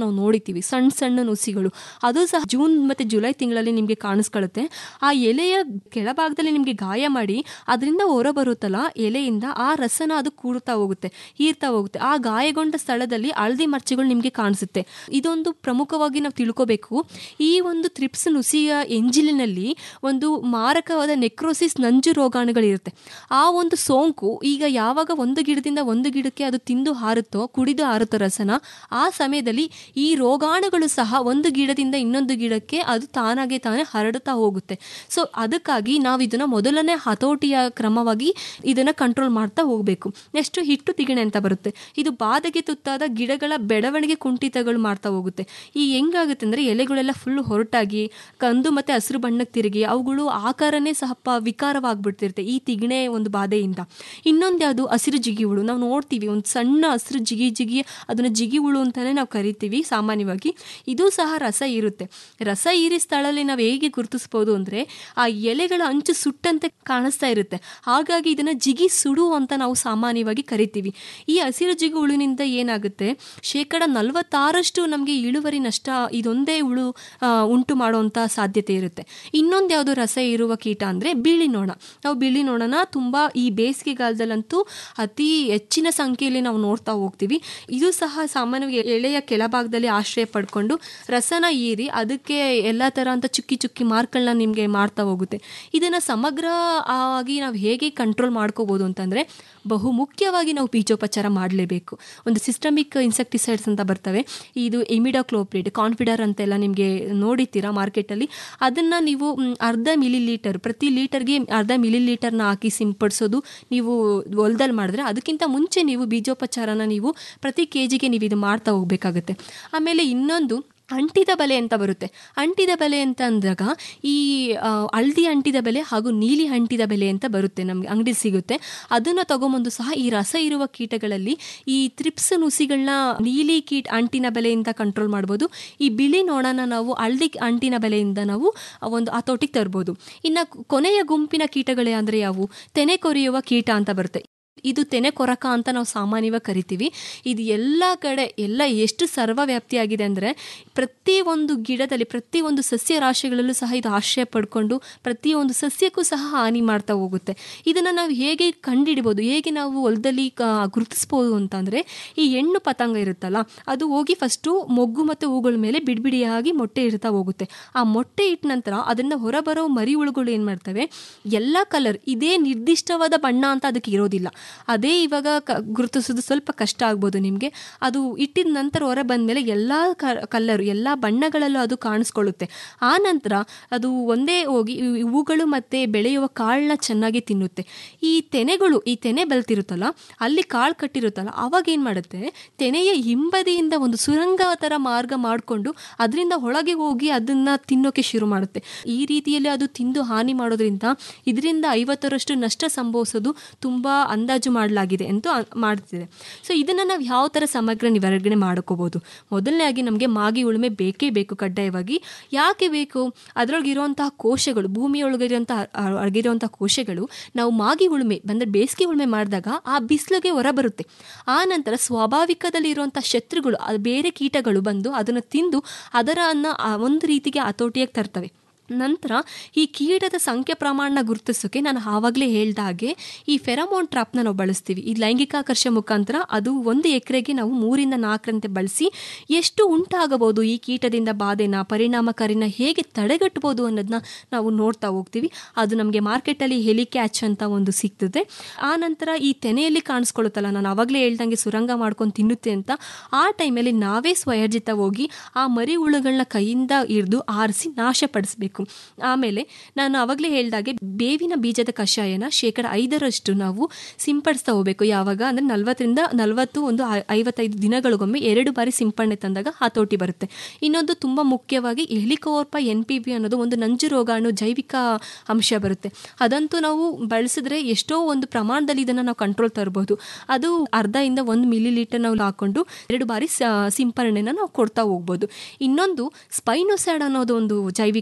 ನಾವು ನೋಡಿತೀವಿ ಸಣ್ಣ ಸಣ್ಣ ನುಸಿಗಳು ಅದು ಸಹ ಜೂನ್ ಮತ್ತು ಜುಲೈ ತಿಂಗಳಲ್ಲಿ ನಿಮಗೆ ಕಾಣಿಸ್ಕೊಳ್ಳುತ್ತೆ ಆ ಎಲೆಯ ಕೆಳಭಾಗದಲ್ಲಿ ನಿಮಗೆ ಗಾಯ ಮಾಡಿ ಅದರಿಂದ ಹೊರ ಬರುತ್ತಲ್ಲ ಎಲೆಯಿಂದ ಆ ರಸನ ಅದು ಕೂಡ್ತಾ ಹೋಗುತ್ತೆ ಹೀರ್ತಾ ಹೋಗುತ್ತೆ ಆ ಗಾಯಗೊಂಡ ಸ್ಥಳದಲ್ಲಿ ಹಳದಿ ಮರ್ಚೆಗಳು ನಿಮಗೆ ಕಾಣಿಸುತ್ತೆ ಇದೊಂದು ಪ್ರಮುಖವಾಗಿ ನಾವು ತಿಳ್ಕೋಬೇಕು ಈ ಒಂದು ತ್ರಿಪ್ಸ್ ನುಸಿಯ ಎಂಜಿಲಿನಲ್ಲಿ ಒಂದು ಮಾರಕವಾದ ನೆಕ್ರೋಸಿಸ್ ನಂಜು ರೋಗಾಣುಗಳಿರುತ್ತೆ ಆ ಒಂದು ಸೋಂಕು ಈಗ ಯಾವಾಗ ಒಂದು ಗಿಡದಿಂದ ಒಂದು ಗಿಡಕ್ಕೆ ಅದು ತಿಂದು ಹಾರುತ್ತೋ ಕುಡಿದು ಹಾರುತ್ತೋ ರಸನ ಆ ಸಮಯದಲ್ಲಿ ಈ ರೋಗಾಣುಗಳು ಸಹ ಒಂದು ಗಿಡದಿಂದ ಇನ್ನೊಂದು ಗಿಡಕ್ಕೆ ಅದು ತಾನಾಗೆ ತಾನೇ ಹರಡುತ್ತಾ ಹೋಗುತ್ತೆ ಸೊ ಅದಕ್ಕಾಗಿ ನಾವು ಇದನ್ನ ಮೊದಲನೇ ಹತೋಟಿಯ ಕ್ರಮವಾಗಿ ಇದನ್ನ ಕಂಟ್ರೋಲ್ ಮಾಡ್ತಾ ಹೋಗಬೇಕು ನೆಕ್ಸ್ಟ್ ಹಿಟ್ಟು ತಿಗಣೆ ಅಂತ ಬರುತ್ತೆ ಇದು ಬಾಧೆಗೆ ತುತ್ತಾದ ಗಿಡಗಳ ಬೆಳವಣಿಗೆ ಕುಂಠಿತಗಳು ಮಾಡ್ತಾ ಹೋಗುತ್ತೆ ಈ ಹೆಂಗಾಗುತ್ತೆ ಅಂದ್ರೆ ಎಲೆಗಳೆಲ್ಲ ಫುಲ್ ಹೊರಟಾಗಿ ಕಂದು ಮತ್ತೆ ಹಸಿರು ಬಣ್ಣಕ್ಕೆ ತಿರುಗಿ ಅವುಗಳು ಆಕಾರನೇ ಸಹ ಪ- ವಿಕಾರವಾಗ್ಬಿಡ್ತಿರುತ್ತೆ ಈ ತಿಗಣೆ ಒಂದು ಬಾಧೆಯಿಂದ ಇನ್ನೊಂದು ಯಾವುದು ಹಸಿರು ಜಿಗಿ ಹುಳು ನಾವು ನೋಡ್ತೀವಿ ಒಂದು ಸಣ್ಣ ಹಸಿರು ಜಿಗಿ ಜಿಗಿ ಅದನ್ನ ಜಿಗಿ ಹುಳು ಅಂತಾನೆ ನಾವು ಕರಿತೀವಿ ಸಾಮಾನ್ಯವಾಗಿ ಇದು ಸಹ ರಸ ಇರುತ್ತೆ ರಸ ಹೀರಿ ಸ್ಥಳದಲ್ಲಿ ನಾವು ಹೇಗೆ ಗುರುತಿಸ್ಬೋದು ಅಂದ್ರೆ ಆ ಎಲೆಗಳ ಅಂಚು ಸುಟ್ಟಂತೆ ಕಾಣಿಸ್ತಾ ಇರುತ್ತೆ ಹಾಗಾಗಿ ಇದನ್ನ ಜಿಗಿ ಸುಡು ಅಂತ ನಾವು ಸಾಮಾನ್ಯವಾಗಿ ಕರಿತೀವಿ ಈ ಹಸಿರು ಜಿಗಿ ಹುಳುವಿನಿಂದ ಏನಾಗುತ್ತೆ ಶೇಕಡ ನಲವತ್ತಾರಷ್ಟು ನಮಗೆ ಇಳುವರಿ ನಷ್ಟ ಇದೊಂದೇ ಹುಳು ಆ, ಉಂಟು ಮಾಡುವಂಥ ಸಾಧ್ಯತೆ ಇರುತ್ತೆ ಇನ್ನೊಂದು ಯಾವುದು ರಸ ಇರುವ ಕೀಟ ಅಂದರೆ ಬಿಳಿ ನೊಣ ನಾವು ಬಿಳಿ ನೊಣನ ತುಂಬ ಈ ಬೇಸಿಗೆಗಾಲದಲ್ಲಂತೂ ಅತಿ ಹೆಚ್ಚಿನ ಸಂಖ್ಯೆಯಲ್ಲಿ ನಾವು ನೋಡ್ತಾ ಹೋಗ್ತೀವಿ ಇದು ಸಹ ಸಾಮಾನ್ಯವಾಗಿ ಎಳೆಯ ಕೆಳಭಾಗದಲ್ಲಿ ಆಶ್ರಯ ಪಡ್ಕೊಂಡು ರಸನ ಹೀರಿ ಅದಕ್ಕೆ ಎಲ್ಲ ಥರ ಅಂತ ಚುಕ್ಕಿ ಚುಕ್ಕಿ ಮಾರ್ಕ್ಗಳನ್ನ ನಿಮಗೆ ಮಾಡ್ತಾ ಹೋಗುತ್ತೆ ಇದನ್ನು ಸಮಗ್ರ ಆಗಿ ನಾವು ಹೇಗೆ ಕಂಟ್ರೋಲ್ ಮಾಡ್ಕೋಬೋದು ಅಂತಂದರೆ ಬಹು ಮುಖ್ಯವಾಗಿ ನಾವು ಬೀಜೋಪಚಾರ ಮಾಡಲೇಬೇಕು ಒಂದು ಸಿಸ್ಟಮಿಕ್ ಇನ್ಸೆಕ್ಟಿಸೈಡ್ಸ್ ಅಂತ ಬರ್ತವೆ ಇದು ಇಮಿಡಾಕ್ಲೋಪ್ರಿಡ್ ಕಾನ್ಫಿಡರ್ ಅಂತೆಲ್ಲ ನಿಮಗೆ ನೋಡಿದ್ದೀರಾ ಮಾರ್ಕೆಟಲ್ಲಿ ಅದನ್ನು ನೀವು ಮ್, ಅರ್ಧ ಮಿಲಿ ಲೀಟರ್ ಪ್ರತಿ ಲೀಟರ್ಗೆ ಅರ್ಧ ಮಿಲಿ ಲೀಟರ್ನ ಹಾಕಿ ಸಿಂಪಡಿಸೋದು ನೀವು ಹೊಲದಲ್ಲಿ ಮಾಡಿದ್ರೆ ಅದಕ್ಕಿಂತ ಮುಂಚೆ ನೀವು ಬೀಜೋಪಚಾರನ ನೀವು ಪ್ರತಿ ಕೆ ಜಿಗೆ ನೀವು ಇದು ಮಾಡ್ತಾ ಹೋಗಬೇಕಾಗುತ್ತೆ ಆಮೇಲೆ ಇನ್ನೊಂದು ಅಂಟಿದ ಬಲೆ ಅಂತ ಬರುತ್ತೆ ಅಂಟಿದ ಬಲೆ ಅಂತ ಅಂದಾಗ ಈ ಆ, ಹಳದಿ ಅಂಟಿದ ಬೆಲೆ ಹಾಗೂ ನೀಲಿ ಅಂಟಿದ ಬೆಲೆ ಅಂತ ಬರುತ್ತೆ ನಮಗೆ ಅಂಗಡಿ ಸಿಗುತ್ತೆ ಅದನ್ನು ತಗೊಂಬಂದು ಸಹ ಈ ರಸ ಇರುವ ಕೀಟಗಳಲ್ಲಿ ಈ ತ್ರಿಪ್ಸ್ ನುಸಿಗಳನ್ನ ನೀಲಿ ಕೀಟ ಅಂಟಿನ ಬೆಲೆಯಿಂದ ಕಂಟ್ರೋಲ್ ಮಾಡ್ಬೋದು ಈ ಬಿಳಿ ನೋಣನ ನಾವು ಹಳದಿ ಅಂಟಿನ ಬೆಲೆಯಿಂದ ನಾವು ಒಂದು ಹತೋಟಿಗೆ ತರ್ಬೋದು ಇನ್ನು ಕೊನೆಯ ಗುಂಪಿನ ಕೀಟಗಳೇ ಅಂದರೆ ಯಾವುವು ತೆನೆ ಕೊರೆಯುವ ಕೀಟ ಅಂತ ಬರುತ್ತೆ ಇದು ತೆನೆ ಕೊರಕ ಅಂತ ನಾವು ಸಾಮಾನ್ಯವಾಗಿ ಕರಿತೀವಿ ಇದು ಎಲ್ಲ ಕಡೆ ಎಲ್ಲ ಎಷ್ಟು ಸರ್ವವ್ಯಾಪ್ತಿಯಾಗಿದೆ ಅಂದರೆ ಪ್ರತಿ ಒಂದು ಗಿಡದಲ್ಲಿ ಪ್ರತಿ ಒಂದು ಸಸ್ಯ ರಾಶಿಗಳಲ್ಲೂ ಸಹ ಇದು ಆಶ್ರಯ ಪಡ್ಕೊಂಡು ಪ್ರತಿ ಒಂದು ಸಸ್ಯಕ್ಕೂ ಸಹ ಹಾನಿ ಮಾಡ್ತಾ ಹೋಗುತ್ತೆ ಇದನ್ನು ನಾವು ಹೇಗೆ ಕಂಡುಹಿಡಿಬೋದು ಹೇಗೆ ನಾವು ಹೊಲದಲ್ಲಿ ಕ- ಗುರುತಿಸ್ಬೋದು ಅಂತಂದರೆ ಈ ಹೆಣ್ಣು ಪತಂಗ ಇರುತ್ತಲ್ಲ ಅದು ಹೋಗಿ ಫಸ್ಟು ಮೊಗ್ಗು ಮತ್ತು ಹೂಗಳ ಮೇಲೆ ಬಿಡಿಬಿಡಿಯಾಗಿ ಮೊಟ್ಟೆ ಇಡ್ತಾ ಹೋಗುತ್ತೆ ಆ ಮೊಟ್ಟೆ ಇಟ್ಟ ನಂತರ ಅದರಿಂದ ಹೊರಬರೋ ಮರಿ ಹುಳುಗಳು ಏನು ಮಾಡ್ತವೆ ಎಲ್ಲ ಕಲರ್ ಇದೇ ನಿರ್ದಿಷ್ಟವಾದ ಬಣ್ಣ ಅಂತ ಅದಕ್ಕೆ ಇರೋದಿಲ್ಲ ಅದೇ ಇವಾಗ ಕ ಗುರುತಿಸೋದು ಸ್ವಲ್ಪ ಕಷ್ಟ ಆಗ್ಬೋದು ನಿಮಗೆ ಅದು ಇಟ್ಟಿದ ನಂತರ ಹೊರ ಬಂದಮೇಲೆ ಎಲ್ಲ ಕಲ್ಲರು ಎಲ್ಲ ಬಣ್ಣಗಳಲ್ಲೂ ಅದು ಕಾಣಿಸ್ಕೊಳ್ಳುತ್ತೆ ಆ ನಂತರ ಅದು ಒಂದೇ ಹೋಗಿ ಈ ಹೂಗಳು ಮತ್ತು ಬೆಳೆಯುವ ಕಾಳನ್ನ ಚೆನ್ನಾಗಿ ತಿನ್ನುತ್ತೆ ಈ ತೆನೆಗಳು ಈ ತೆನೆ ಬೆಲ್ತಿರುತ್ತಲ್ಲ ಅಲ್ಲಿ ಕಾಳು ಕಟ್ಟಿರುತ್ತಲ್ಲ ಅವಾಗ ಏನು ಮಾಡುತ್ತೆ ತೆನೆಯ ಹಿಂಬದಿಯಿಂದ ಒಂದು ಸುರಂಗ ಥರ ಮಾರ್ಗ ಮಾಡಿಕೊಂಡು ಅದರಿಂದ ಒಳಗೆ ಹೋಗಿ ಅದನ್ನು ತಿನ್ನೋಕೆ ಶುರು ಮಾಡುತ್ತೆ ಈ ರೀತಿಯಲ್ಲಿ ಅದು ತಿಂದು ಹಾನಿ ಮಾಡೋದ್ರಿಂದ ಇದರಿಂದ ಐವತ್ತರಷ್ಟು ನಷ್ಟ ಸಂಭವಿಸೋದು ತುಂಬ ಅಂದಾಜು ಮಾಡಲಾಗಿದೆ ಅಂತ ಅ- ಮಾಡ್ತಿದೆ ಸೊ ಇದನ್ನು ನಾವು ಯಾವ ಥರ ಸಮಗ್ರ ನಿವಾರಣೆ ಮಾಡ್ಕೋಬೋದು ಮೊದಲನೇದಾಗಿ ನಮಗೆ ಮಾಗಿ ಉಳುಮೆ ಬೇಕೇ ಬೇಕು ಕಡ್ಡಾಯವಾಗಿ ಯಾಕೆ ಬೇಕು ಅದರೊಳಗಿರುವಂತಹ ಕೋಶಗಳು ಭೂಮಿಯೊಳಗಿರುವಂತಹ ಅಳಗಿರುವಂತಹ ಕೋಶಗಳು ನಾವು ಮಾಗಿ ಉಳುಮೆ ಬಂದರೆ ಬೇಸಿಗೆ ಉಳುಮೆ ಮಾಡಿದಾಗ ಆ ಬಿಸಿಲಿಗೆ ಹೊರ ಬರುತ್ತೆ ಆ ನಂತರ ಸ್ವಾಭಾವಿಕದಲ್ಲಿ ಇರುವಂಥ ಶತ್ರುಗಳು ಅದು ಬೇರೆ ಕೀಟಗಳು ಬಂದು ಅದನ್ನು ತಿಂದು ಅದರನ್ನು ಆ ಒಂದು ರೀತಿಗೆ ಹತೋಟಿಯಾಗಿ ತರ್ತವೆ ನಂತರ ಈ ಕೀಟದ ಸಂಖ್ಯೆ ಪ್ರಮಾಣ ಗುರುತಿಸೋಕೆ ನಾನು ಆವಾಗಲೇ ಹೇಳ್ದ ಹಾಗೆ ಈ ಫೆರಮೋನ್ ಟ್ರಾಪ್ನ ನಾವು ಬಳಸ್ತೀವಿ ಈ ಲೈಂಗಿಕಾಕರ್ಷ ಮುಖಾಂತರ ಅದು ಒಂದು ಎಕರೆಗೆ ನಾವು ಮೂರಿಂದ ನಾಲ್ಕರಂತೆ ಬಳಸಿ ಎಷ್ಟು ಉಂಟಾಗಬಹುದು ಈ ಕೀಟದಿಂದ ಬಾಧೆನ ಪರಿಣಾಮಕಾರಿನ ಹೇಗೆ ತಡೆಗಟ್ಟಬಹುದು ಅನ್ನೋದನ್ನ ನಾವು ನೋಡ್ತಾ ಹೋಗ್ತೀವಿ ಅದು ನಮಗೆ ಮಾರ್ಕೆಟಲ್ಲಿ ಹೆಲಿಕ್ಯಾಚ್ ಅಂತ ಒಂದು ಸಿಗ್ತದೆ ಆ ನಂತರ ಈ ತೆನೆಯಲ್ಲಿ ಕಾಣಿಸ್ಕೊಳ್ಳುತ್ತಲ್ಲ ನಾನು ಆವಾಗಲೇ ಹೇಳ್ದಂಗೆ ಸುರಂಗ ಮಾಡ್ಕೊಂಡು ತಿನ್ನುತ್ತೆ ಅಂತ ಆ ಟೈಮಲ್ಲಿ ನಾವೇ ಸ್ವಯರ್ಜಿತ ಹೋಗಿ ಆ ಮರಿ ಹುಳುಗಳನ್ನ ಕೈಯಿಂದ ಹಿಡಿದು ಆರಿಸಿ ನಾಶಪಡಿಸಬೇಕು ಆಮೇಲೆ ನಾನು ಆವಾಗಲೇ ಹೇಳ್ದಾಗೆ ಬೇವಿನ ಬೀಜದ ಕಷಾಯನ ಶೇಕಡ ಐದರಷ್ಟು ನಾವು ಸಿಂಪಡಿಸ್ತಾ ಹೋಗ್ಬೇಕು ಯಾವಾಗ ಅಂದರೆ ನಲ್ವತ್ತರಿಂದ ನಲವತ್ತು ಒಂದು ಐ- ಐವತ್ತೈದು ದಿನಗಳಿಗೊಮ್ಮೆ ಎರಡು ಬಾರಿ ಸಿಂಪಡಣೆ ತಂದಾಗ ಹತೋಟಿ ಬರುತ್ತೆ ಇನ್ನೊಂದು ತುಂಬ ಮುಖ್ಯವಾಗಿ ಹೆಲಿಕೋರ್ಪ ಎನ್ ಪಿ ಬಿ ಅನ್ನೋದು ಒಂದು ನಂಜು ರೋಗಾಣು ಜೈವಿಕ ಅಂಶ ಬರುತ್ತೆ ಅದಂತೂ ನಾವು ಬಳಸಿದ್ರೆ ಎಷ್ಟೋ ಒಂದು ಪ್ರಮಾಣದಲ್ಲಿ ಇದನ್ನು ನಾವು ಕಂಟ್ರೋಲ್ ತರಬಹುದು ಅದು ಅರ್ಧದಿಂದ ಒಂದು ಮಿಲಿ ಲೀಟರ್ ನಾವು ಹಾಕೊಂಡು ಎರಡು ಬಾರಿ ಸ- ಸಿಂಪರಣೆನ ನಾವು ಕೊಡ್ತಾ ಹೋಗ್ಬೋದು ಇನ್ನೊಂದು ಸ್ಪೈನೋಸ್ಯಾಡ್ ಅನ್ನೋದು ಒಂದು ಜೈವಿಕ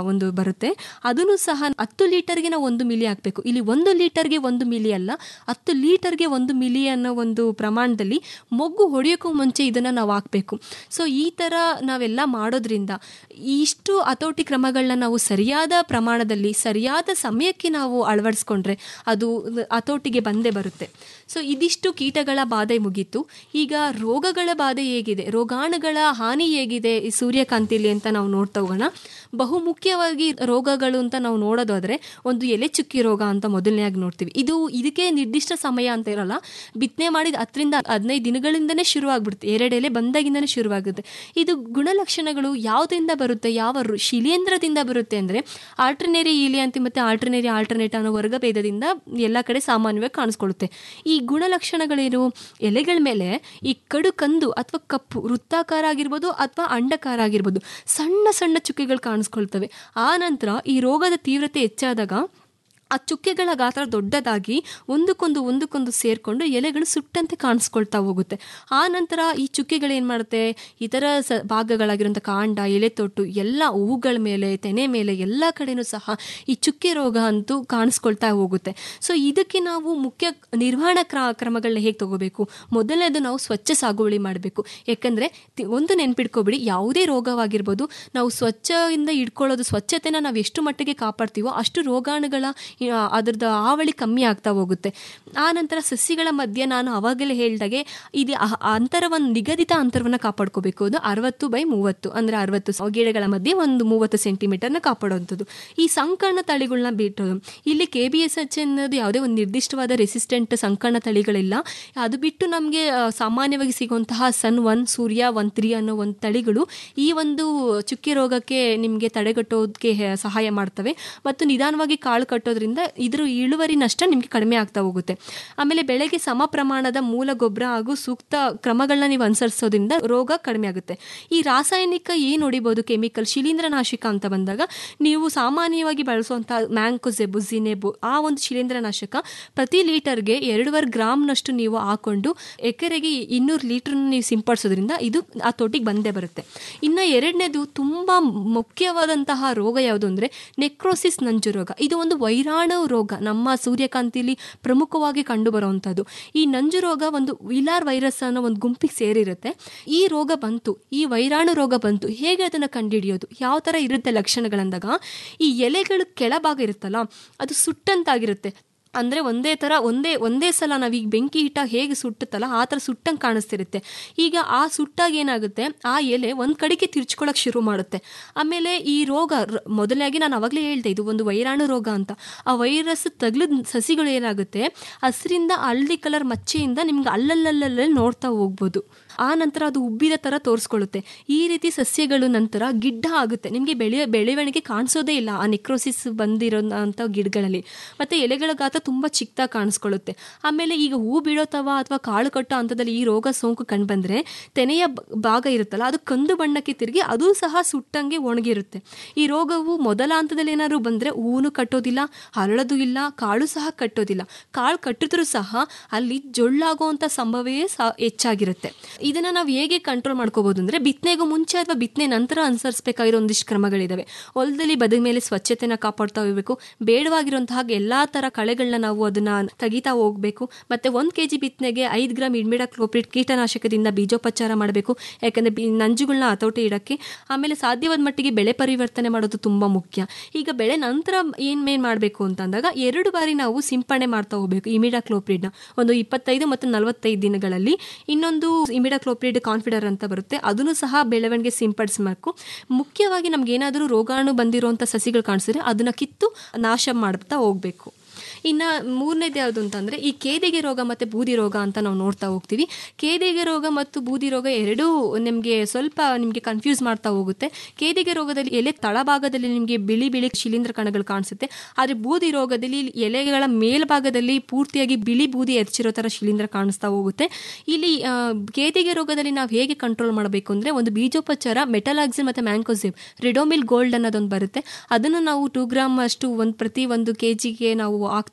ಒಂದು ಬರುತ್ತೆ ಅದನ್ನು ಸಹ ಹತ್ತು ಲೀಟರ್ಗೆ ನಾವು ಒಂದು ಮಿಲಿ ಹಾಕಬೇಕು ಇಲ್ಲಿ ಒಂದು ಲೀಟರ್ಗೆ ಒಂದು ಮಿಲಿ ಅಲ್ಲ ಹತ್ತು ಲೀಟರ್ಗೆ ಒಂದು ಮಿಲಿ ಅನ್ನೋ ಒಂದು ಪ್ರಮಾಣದಲ್ಲಿ ಮೊಗ್ಗು ಹೊಡೆಯೋಕ್ಕೂ ಮುಂಚೆ ಇದನ್ನು ನಾವು ಹಾಕಬೇಕು ಸೊ ಈ ಥರ ನಾವೆಲ್ಲ ಮಾಡೋದ್ರಿಂದ ಇಷ್ಟು ಹತೋಟಿ ಕ್ರಮಗಳನ್ನ ನಾವು ಸರಿಯಾದ ಪ್ರಮಾಣದಲ್ಲಿ ಸರಿಯಾದ ಸಮಯಕ್ಕೆ ನಾವು ಅಳವಡಿಸ್ಕೊಂಡ್ರೆ ಅದು ಹತೋಟಿಗೆ ಬಂದೇ ಬರುತ್ತೆ ಸೊ ಇದಿಷ್ಟು ಕೀಟಗಳ ಬಾಧೆ ಮುಗೀತು ಈಗ ರೋಗಗಳ ಬಾಧೆ ಹೇಗಿದೆ ರೋಗಾಣುಗಳ ಹಾನಿ ಹೇಗಿದೆ ಈ ಸೂರ್ಯಕಾಂತಿಲಿ ಅಂತ ನಾವು ನೋಡ್ತಾ ಹೋಗೋಣ ಬಹುಮುಖ್ಯವಾಗಿ ರೋಗಗಳು ಅಂತ ನಾವು ನೋಡೋದಾದ್ರೆ ಒಂದು ಎಲೆ ಚುಕ್ಕಿ ರೋಗ ಅಂತ ಮೊದಲನೇಯಾಗಿ ನೋಡ್ತೀವಿ ಇದು ಇದಕ್ಕೆ ನಿರ್ದಿಷ್ಟ ಸಮಯ ಅಂತ ಇರಲ್ಲ ಬಿತ್ತನೆ ಮಾಡಿದ ಹತ್ತರಿಂದ ಹದಿನೈದು ದಿನಗಳಿಂದನೇ ಶುರುವಾಗ್ಬಿಡುತ್ತೆ ಎರಡು ಎಲೆ ಬಂದಾಗಿಂದನೇ ಶುರುವಾಗುತ್ತೆ ಇದು ಗುಣಲಕ್ಷಣಗಳು ಯಾವುದರಿಂದ ಬರುತ್ತೆ ಯಾವ ರು- ಶಿಲೀಂಧ್ರದಿಂದ ಬರುತ್ತೆ ಅಂದರೆ ಆಲ್ಟರ್ನೇರಿ ಈಲಿಯಾಂತಿ ಮತ್ತು ಆಲ್ಟರ್ನೇರಿ ಆಲ್ಟರ್ನೇಟ್ ಅನ್ನೋ ವರ್ಗಭೇದದಿಂದ ಎಲ್ಲ ಕಡೆ ಸಾಮಾನ್ಯವಾಗಿ ಕಾಣಿಸ್ಕೊಳ್ಳುತ್ತೆ ಈ ಗುಣಲಕ್ಷಣಗಳೇನು ಎಲೆಗಳ ಮೇಲೆ ಈ ಕಡು ಕಂದು ಅಥವಾ ಕಪ್ಪು ವೃತ್ತಾಕಾರ ಆಗಿರ್ಬೋದು ಅಥವಾ ಅಂಡಕಾರ ಆಗಿರ್ಬೋದು ಸಣ್ಣ ಸಣ್ಣ ಚುಕ್ಕೆಗಳು ಕಾಣಿಸ್ಕೊಳ್ತವೆ ಆ ನಂತರ ಈ ರೋಗದ ತೀವ್ರತೆ ಹೆಚ್ಚಾದಾಗ ಆ ಚುಕ್ಕೆಗಳ ಗಾತ್ರ ದೊಡ್ಡದಾಗಿ ಒಂದಕ್ಕೊಂದು ಒಂದಕ್ಕೊಂದು ಸೇರಿಕೊಂಡು ಎಲೆಗಳು ಸುಟ್ಟಂತೆ ಕಾಣಿಸ್ಕೊಳ್ತಾ ಹೋಗುತ್ತೆ ಆ ನಂತರ ಈ ಚುಕ್ಕೆಗಳು ಏನು ಮಾಡುತ್ತೆ ಇತರ ಸ ಭಾಗಗಳಾಗಿರುವಂಥ ಕಾಂಡ ಎಲೆ ತೊಟ್ಟು ಎಲ್ಲ ಹೂಗಳ ಮೇಲೆ ತೆನೆ ಮೇಲೆ ಎಲ್ಲ ಕಡೆನೂ ಸಹ ಈ ಚುಕ್ಕೆ ರೋಗ ಅಂತೂ ಕಾಣಿಸ್ಕೊಳ್ತಾ ಹೋಗುತ್ತೆ ಸೊ ಇದಕ್ಕೆ ನಾವು ಮುಖ್ಯ ನಿರ್ವಹಣಾ ಕ್ರ ಕ್ರಮಗಳನ್ನ ಹೇಗೆ ತಗೋಬೇಕು ಮೊದಲನೇದು ನಾವು ಸ್ವಚ್ಛ ಸಾಗುವಳಿ ಮಾಡಬೇಕು ಯಾಕಂದರೆ ಒಂದು ನೆನ್ಪಿಟ್ಕೊಬಿಡಿ ಯಾವುದೇ ರೋಗವಾಗಿರ್ಬೋದು ನಾವು ಸ್ವಚ್ಛದಿಂದ ಇಟ್ಕೊಳ್ಳೋದು ಸ್ವಚ್ಛತೆನ ನಾವು ಎಷ್ಟು ಮಟ್ಟಿಗೆ ಕಾಪಾಡ್ತೀವೋ ಅಷ್ಟು ರೋಗಾಣುಗಳ ಆ, ಅದ್ರದ್ದು ಹಾವಳಿ ಕಮ್ಮಿ ಆಗ್ತಾ ಹೋಗುತ್ತೆ ಆ ನಂತರ ಸಸ್ಯಗಳ ಮಧ್ಯೆ ನಾನು ಅವಾಗಲೇ ಹೇಳ್ದಾಗೆ ಇದು ಅ- ಅಂತರವನ್ನು ನಿಗದಿತ ಅಂತರವನ್ನು ಕಾಪಾಡ್ಕೋಬೇಕು ಅದು ಅರವತ್ತು ಬೈ ಮೂವತ್ತು ಅಂದರೆ ಅರವತ್ತು ಸ- ಗಿಡಗಳ ಮಧ್ಯೆ ಒಂದು ಮೂವತ್ತು ಸೆಂಟಿಮೀಟರ್ನ ಕಾಪಾಡುವಂಥದ್ದು ಈ ಸಂಕರ್ಣ ತಳಿಗಳನ್ನ ಬಿಟ್ಟು ಇಲ್ಲಿ ಕೆ ಬಿ ಎಸ್ ಎಚ್ ಅನ್ನೋದು ಯಾವುದೇ ಒಂದು ನಿರ್ದಿಷ್ಟವಾದ ರೆಸಿಸ್ಟೆಂಟ್ ಸಂಕರ್ಣ ತಳಿಗಳಿಲ್ಲ ಅದು ಬಿಟ್ಟು ನಮಗೆ ಸಾಮಾನ್ಯವಾಗಿ ಸಿಗುವಂತಹ sun one Surya one three ಅನ್ನೋ ಒಂದು ತಳಿಗಳು ಈ ಒಂದು ಚುಕ್ಕೆ ರೋಗಕ್ಕೆ ನಿಮಗೆ ತಡೆಗಟ್ಟೋದಕ್ಕೆ ಹೆ- ಸಹಾಯ ಮಾಡ್ತವೆ ಮತ್ತು ನಿಧಾನವಾಗಿ ಕಾಳು ಕಟ್ಟೋದ್ರಿಂದ ಇದ್ರ ಇಳುವರಿ ನಷ್ಟ ನಿಮಗೆ ಕಡಿಮೆ ಆಗ್ತಾ ಹೋಗುತ್ತೆ ಆಮೇಲೆ ಬೆಳೆಗೆ ಸಮ ಪ್ರಮಾಣದ ಮೂಲ ಗೊಬ್ಬರ ಹಾಗೂ ಸೂಕ್ತ ಕ್ರಮಗಳನ್ನ ನೀವು ಅನುಸರಿಸೋದ್ರಿಂದ ರೋಗ ಕಡಿಮೆ ಆಗುತ್ತೆ ಈ ರಾಸಾಯನಿಕ ಏನು ಹೊಡಿಬೋದು ಕೆಮಿಕಲ್ ಶಿಲೀಂಧ್ರನಾಶಕ ಅಂತ ಬಂದಾಗ ನೀವು ಸಾಮಾನ್ಯವಾಗಿ ಬಳಸುವಂಥ ಮ್ಯಾಂಕೋಸೆಬು ಜಿನೆಬು ಆ ಒಂದು ಶಿಲೀಂಧ್ರನಾಶಕ ಪ್ರತಿ ಲೀಟರ್ಗೆ ಎರಡೂವರೆ ಗ್ರಾಮ್ನಷ್ಟು ನೀವು ಹಾಕೊಂಡು ಎಕರೆಗೆ ಇನ್ನೂರು ಲೀಟರ್ ನೀವು ಸಿಂಪಡಿಸೋದ್ರಿಂದ ಇದು ಆ ತೊಟ್ಟಿಗೆ ಬಂದೇ ಬರುತ್ತೆ ಇನ್ನು ಎರಡನೇದು ತುಂಬ ಮುಖ್ಯವಾದಂತಹ ರೋಗ ಯಾವುದು ಅಂದರೆ ನೆಕ್ರೋಸಿಸ್ ನಂಜು ರೋಗ ಇದು ಒಂದು ವೈರಾಣು ರೋಗ ನಮ್ಮ ಸೂರ್ಯಕಾಂತಿಲಿ ಪ್ರಮುಖವಾಗಿ ಕಂಡುಬರುವಂಥದ್ದು ಈ ನಂಜು ರೋಗ ಒಂದು ವಿಲಾರ್ ವೈರಸ್ ಅನ್ನೋ ಒಂದು ಗುಂಪಿಗೆ ಸೇರಿರುತ್ತೆ ಈ ರೋಗ ಬಂತು ಈ ವೈರಾಣು ರೋಗ ಬಂತು ಹೇಗೆ ಅದನ್ನು ಕಂಡುಹಿಡಿಯೋದು ಯಾವ ಥರ ಇರುತ್ತೆ ಲಕ್ಷಣಗಳಂದಾಗ ಈ ಎಲೆಗಳು ಕೆಳಭಾಗ ಇರುತ್ತಲ್ಲ ಅದು ಸುಟ್ಟಂತಾಗಿರುತ್ತೆ ಅಂದರೆ ಒಂದೇ ಥರ ಒಂದೇ ಒಂದೇ ಸಲ ನಾವೀಗ ಬೆಂಕಿ ಇಟ್ಟ ಹೇಗೆ ಸುಟ್ಟುತ್ತಲ್ಲ ಆ ಥರ ಸುಟ್ಟಂಗೆ ಕಾಣಿಸ್ತಿರುತ್ತೆ ಈಗ ಆ ಸುಟ್ಟಾಗ ಏನಾಗುತ್ತೆ ಆ ಎಲೆ ಒಂದು ಕಡೆಗೆ ತಿರ್ಚ್ಕೊಳಕ್ಕೆ ಶುರು ಮಾಡುತ್ತೆ ಆಮೇಲೆ ಈ ರೋಗ ರ- ಮೊದಲಾಗಿ ನಾನು ಅವಾಗಲೇ ಹೇಳ್ದೆ ಇದು ಒಂದು ವೈರಾಣು ರೋಗ ಅಂತ ಆ ವೈರಸ್ ತಗ್ಲಿದ ಸಸಿಗಳು ಏನಾಗುತ್ತೆ ಹಸಿರಿಂದ ಹಳದಿ ಕಲರ್ ಮಚ್ಚೆಯಿಂದ ನಿಮ್ಗೆ ಅಲ್ಲಲ್ಲಲ್ಲಲ್ಲಿ ನೋಡ್ತಾ ಹೋಗ್ಬೋದು ಆ ನಂತರ ಅದು ಉಬ್ಬಿದ ಥರ ತೋರಿಸ್ಕೊಳ್ಳುತ್ತೆ ಈ ರೀತಿ ಸಸ್ಯಗಳು ನಂತರ ಗಿಡ್ಡ ಆಗುತ್ತೆ ನಿಮಗೆ ಬೆಳೆಯ ಬೆಳವಣಿಗೆ ಕಾಣಿಸೋದೇ ಇಲ್ಲ ಆ ನೆಕ್ರೋಸಿಸ್ ಬಂದಿರೋ ಅಂಥ ಗಿಡಗಳಲ್ಲಿ ಮತ್ತು ಎಲೆಗಳ ಗಾತ್ರ ತುಂಬ ಚಿಕ್ಕದಾಗಿ ಕಾಣಿಸ್ಕೊಳ್ಳುತ್ತೆ ಆಮೇಲೆ ಈಗ ಹೂ ಬೀಳೋತವ ಅಥವಾ ಕಾಳು ಕಟ್ಟೋ ಹಂತದಲ್ಲಿ ಈ ರೋಗ ಸೋಂಕು ಕಂಡುಬಂದರೆ ತೆನೆಯ ಬ- ಭಾಗ ಇರುತ್ತಲ್ಲ ಅದು ಕಂದು ಬಣ್ಣಕ್ಕೆ ತಿರುಗಿ ಅದು ಸಹ ಸುಟ್ಟಂಗೆ ಒಣಗಿರುತ್ತೆ ಈ ರೋಗವು ಮೊದಲ ಹಂತದಲ್ಲಿ ಏನಾದ್ರು ಬಂದರೆ ಹೂನು ಕಟ್ಟೋದಿಲ್ಲ ಹರಳೋದು ಇಲ್ಲ ಕಾಳು ಸಹ ಕಟ್ಟೋದಿಲ್ಲ ಕಾಳು ಕಟ್ಟಿದ್ರೂ ಸಹ ಅಲ್ಲಿ ಜೊಳ್ಳಾಗುವಂಥ ಸಂಭವವೇ ಸಹ ಹೆಚ್ಚಾಗಿರುತ್ತೆ ಇದನ್ನು ನಾವು ಹೇಗೆ ಕಂಟ್ರೋಲ್ ಮಾಡ್ಕೋಬೋದು ಅಂದರೆ ಬಿತ್ತನೆಗೂ ಮುಂಚೆ ಅಥವಾ ಬಿತ್ತನೆ ನಂತರ ಅನುಸರಿಸಬೇಕಾಗಿರೋ ಒಂದಿಷ್ಟು ಕ್ರಮಗಳಿದ್ದಾವೆ ಹೊಲದಲ್ಲಿ ಬದ ಮೇಲೆ ಸ್ವಚ್ಛತೆನ ಕಾಪಾಡ್ತಾ ಹೋಗಬೇಕು ಬೇಡವಾಗಿರುವಂತಹ ಎಲ್ಲ ಥರ ಕಳೆಗಳನ್ನ ನಾವು ಅದನ್ನ ತೆಗಿತಾ ಹೋಗಬೇಕು ಮತ್ತೆ ಒಂದು ಕೆ ಜಿ ಬಿತ್ತನೆಗೆ ಐದು ಗ್ರಾಮ್ ಇಡ್ಮಿಡಾಕ್ಲೋಪ್ರಿಡ್ ಕೀಟನಾಶಕದಿಂದ ಬೀಜೋಪಚಾರ ಮಾಡಬೇಕು ಯಾಕಂದರೆ ಬಿ ನಂಜುಗಳನ್ನ ಹತೋಟಿ ಇಡೋಕ್ಕೆ ಆಮೇಲೆ ಸಾಧ್ಯವಾದ ಮಟ್ಟಿಗೆ ಬೆಳೆ ಪರಿವರ್ತನೆ ಮಾಡೋದು ತುಂಬ ಮುಖ್ಯ ಈಗ ಬೆಳೆ ನಂತರ ಏನು ಮೇನ್ ಮಾಡಬೇಕು ಅಂತಂದಾಗ ಎರಡು ಬಾರಿ ನಾವು ಸಿಂಪಡಣೆ ಮಾಡ್ತಾ ಹೋಗಬೇಕು ಇಮಿಡಾಕ್ಲೋಪ್ರಿಡ್ನ ಒಂದು ಇಪ್ಪತ್ತೈದು ಮತ್ತು ನಲವತ್ತೈದು ದಿನಗಳಲ್ಲಿ ಇನ್ನೊಂದು ಇಮಿಡಾಕ್ಲೋಪ್ರಿಡ್ ಕಾನ್ಫಿಡರ್ ಅಂತ ಬರುತ್ತೆ ಅದನ್ನು ಸಹ ಬೆಳವಣಿಗೆ ಸಿಂಪಡಿಸಬೇಕು ಮುಖ್ಯವಾಗಿ ನಮ್ಗೆ ಏನಾದರೂ ರೋಗಾಣು ಬಂದಿರುವಂಥ ಸಸಿಗಳು ಕಾಣಿಸಿದ್ರೆ ಅದನ್ನು ಕಿತ್ತು ನಾಶ ಮಾಡ್ತಾ ಹೋಗಬೇಕು ಇನ್ನು ಮೂರನೇದು ಯಾವುದು ಅಂತಂದರೆ ಈ ಕೇದಿಗೆ ರೋಗ ಮತ್ತು ಬೂದಿ ರೋಗ ಅಂತ ನಾವು ನೋಡ್ತಾ ಹೋಗ್ತೀವಿ ಕೇದಿಗೆ ರೋಗ ಮತ್ತು ಬೂದಿ ರೋಗ ಎರಡೂ ನಿಮಗೆ ಸ್ವಲ್ಪ ನಿಮಗೆ ಕನ್ಫ್ಯೂಸ್ ಮಾಡ್ತಾ ಹೋಗುತ್ತೆ ಕೇದಿಗೆ ರೋಗದಲ್ಲಿ ಎಲೆ ತಳಭಾಗದಲ್ಲಿ ನಿಮಗೆ ಬಿಳಿ ಬಿಳಿ ಶಿಲೀಂಧ್ರ ಕಣಗಳು ಕಾಣಿಸುತ್ತೆ ಆದರೆ ಬೂದಿ ರೋಗದಲ್ಲಿ ಎಲೆಗಳ ಮೇಲ್ಭಾಗದಲ್ಲಿ ಪೂರ್ತಿಯಾಗಿ ಬಿಳಿ ಬೂದಿ ಎರ್ಚಿರೋ ಥರ ಶಿಲೀಂಧ್ರ ಕಾಣಿಸ್ತಾ ಹೋಗುತ್ತೆ ಇಲ್ಲಿ ಆ, ಕೇದಿಗೆ ರೋಗದಲ್ಲಿ ನಾವು ಹೇಗೆ ಕಂಟ್ರೋಲ್ ಮಾಡಬೇಕು ಅಂದರೆ ಒಂದು ಬೀಜೋಪಚಾರ ಮೆಟಲಾಕ್ಸಿನ್ ಮತ್ತು ಮ್ಯಾಂಕೋಸಿವ್ ರಿಡೋಮಿಲ್ ಗೋಲ್ಡ್ ಅನ್ನೋದೊಂದು ಬರುತ್ತೆ ಅದನ್ನು ನಾವು ಟೂ ಗ್ರಾಮ್ ಅಷ್ಟು ಒಂದು ಪ್ರತಿ ಒಂದು ಕೆ ಜಿಗೆ ನಾವು ಹಾಕ್ತಾ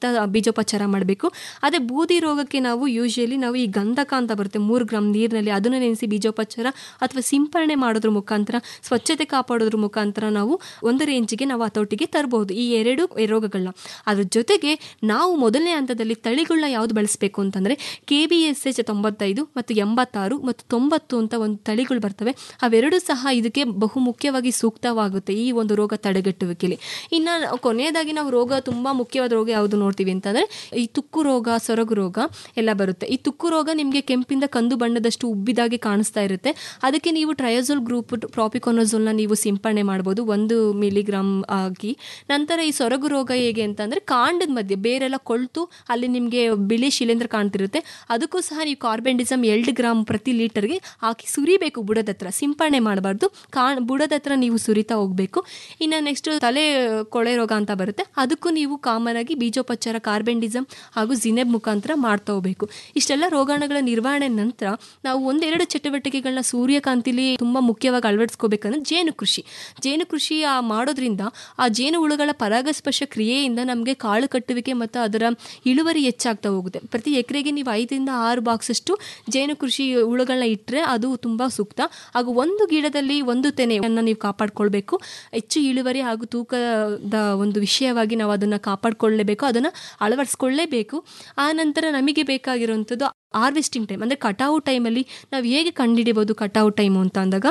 ಸೂಕ್ತ ಬೀಜೋಪಚಾರ ಮಾಡಬೇಕು ಅದೇ ಬೂದಿ ರೋಗಕ್ಕೆ ನಾವು ಯೂಶಲಿ ನಾವು ಈ ಗಂಧಕ ಅಂತ ಬರುತ್ತೆ ಮೂರು ಗ್ರಾಮ್ ನೀರಿನಲ್ಲಿ ಅದನ್ನು ನೆನೆಸಿ ಬೀಜೋಪಚಾರ ಅಥವಾ ಸಿಂಪರಣೆ ಮಾಡೋದ್ರ ಮುಖಾಂತರ ಸ್ವಚ್ಛತೆ ಕಾಪಾಡೋದ್ರ ಮುಖಾಂತರ ನಾವು ಒಂದು ರೇಂಜಿಗೆ ನಾವು ಹತೋಟಿಗೆ ತರಬಹುದು ಈ ಎರಡು ರೋಗಗಳನ್ನ ಅದ್ರ ಜೊತೆಗೆ ನಾವು ಮೊದಲನೇ ಹಂತದಲ್ಲಿ ತಳಿಗಳನ್ನ ಯಾವ್ದು ಬಳಸಬೇಕು ಅಂತಂದರೆ ಕೆ ಬಿ ಎಸ್ ಎಚ್ ತೊಂಬತ್ತೈದು ಮತ್ತು ಎಂಬತ್ತಾರು ಮತ್ತು ತೊಂಬತ್ತು ಅಂತ ಒಂದು ತಳಿಗಳು ಬರ್ತವೆ ಅವೆರಡೂ ಸಹ ಇದಕ್ಕೆ ಬಹು ಮುಖ್ಯವಾಗಿ ಸೂಕ್ತವಾಗುತ್ತೆ ಈ ಒಂದು ರೋಗ ತಡೆಗಟ್ಟುವಿಕೆಲಿ ಇನ್ನು ಕೊನೆಯದಾಗಿ ನಾವು ರೋಗ ತುಂಬ ಮುಖ್ಯವಾದ ರೋಗ ಯಾವುದು ನೋಡ್ತೀವಿ ಅಂತಂದರೆ ಈ ತುಕ್ಕು ರೋಗ ಸೊರಗು ರೋಗ ಎಲ್ಲ ಬರುತ್ತೆ ಈ ತುಕ್ಕು ರೋಗ ನಿಮಗೆ ಕೆಂಪಿಂದ ಕಂದು ಬಣ್ಣದಷ್ಟು ಉಬ್ಬಿದಾಗಿ ಕಾಣಿಸ್ತಾ ಇರುತ್ತೆ ಅದಕ್ಕೆ ನೀವು ಟ್ರಯೋಸೋಲ್ ಗ್ರೂಪ್ ಪ್ರಾಪಿಕೊನೋಸೋಲ್ನ ನೀವು ಸಿಂಪರಣೆ ಮಾಡ್ಬೋದು ಒಂದು ಮಿಲಿಗ್ರಾಮ್ ಆಗಿ ನಂತರ ಈ ಸೊರಗು ರೋಗ ಹೇಗೆ ಅಂತಂದರೆ ಕಾಂಡದ ಮಧ್ಯೆ ಬೇರೆಲ್ಲ ಕೊಳ್ತು ಅಲ್ಲಿ ನಿಮಗೆ ಬಿಳಿ ಶಿಲೇಂಧ್ರ ಕಾಣ್ತಿರುತ್ತೆ ಅದಕ್ಕೂ ಸಹ ನೀವು ಕಾರ್ಬೆಂಡಿಸಮ್ ಎರಡು ಗ್ರಾಮ್ ಪ್ರತಿ ಲೀಟರ್ಗೆ ಹಾಕಿ ಸುರಿಬೇಕು ಬುಡದ ಹತ್ರ ಸಿಂಪರಣೆ ಮಾಡಬಾರ್ದು ಕಾಣ್ ಬುಡದ ಹತ್ರ ನೀವು ಸುರಿತಾ ಹೋಗಬೇಕು ಇನ್ನು ನೆಕ್ಸ್ಟ್ ತಲೆ ಕೊಳೆ ರೋಗ ಅಂತ ಬರುತ್ತೆ ಅದಕ್ಕೂ ನೀವು ಕಾಮನ್ ಆಗಿ ಬೀಜೋಪಚಾರ ಕಾರ್ಬೆಂಡಿಸಮ್ ಹಾಗೂ ಜಿನೆಬ್ ಮುಖಾಂತರ ಮಾಡ್ತಾ ಹೋಗಬೇಕು ಇಷ್ಟೆಲ್ಲ ರೋಗಾಣುಗಳ ನಿರ್ವಹಣೆ ನಂತರ ನಾವು ಒಂದೆರಡು ಚಟುವಟಿಕೆಗಳನ್ನ ಸೂರ್ಯಕಾಂತಿಲಿ ತುಂಬ ಮುಖ್ಯವಾಗಿ ಅಳವಡಿಸ್ಕೋಬೇಕಂದ್ರೆ ಜೇನು ಕೃಷಿ ಜೇನು ಕೃಷಿ ಆ ಮಾಡೋದ್ರಿಂದ ಆ ಜೇನು ಹುಳುಗಳ ಪರಾಗಸ್ಪರ್ಶ ಕ್ರಿಯೆಯಿಂದ ನಮಗೆ ಕಾಳು ಕಟ್ಟುವಿಕೆ ಮತ್ತು ಅದರ ಇಳುವರಿ ಹೆಚ್ಚಾಗ್ತಾ ಹೋಗುತ್ತೆ ಪ್ರತಿ ಎಕರೆಗೆ ನೀವು ಐದರಿಂದ ಆರು ಬಾಕ್ಸ್ ಅಷ್ಟು ಜೇನು ಕೃಷಿ ಹುಳುಗಳನ್ನ ಇಟ್ಟರೆ ಅದು ತುಂಬ ಸೂಕ್ತ ಹಾಗೂ ಒಂದು ಗಿಡದಲ್ಲಿ ಒಂದು ತೆನೆಯನ್ನು ನೀವು ಕಾಪಾಡ್ಕೊಳ್ಬೇಕು ಹೆಚ್ಚು ಇಳುವರಿ ಹಾಗೂ ತೂಕದ ಒಂದು ವಿಷಯವಾಗಿ ನಾವು ಅದನ್ನು ಕಾಪಾಡ್ಕೊಳ್ಳೇಬೇಕು ಅದನ್ನು ಅಳವಡಿಸ್ಕೊಳ್ಳೇಬೇಕು ಆ ನಂತರ ನಮಗೆ ಬೇಕಾಗಿರುವಂಥದ್ದು ಹಾರ್ವೆಸ್ಟಿಂಗ್ ಟೈಮ್ ಅಂದರೆ ಕಟಾವು ಟೈಮಲ್ಲಿ ನಾವು ಹೇಗೆ ಕಂಡುಹಿಡಿಬೋದು ಕಟಾವು ಟೈಮು ಅಂತ ಅಂದಾಗ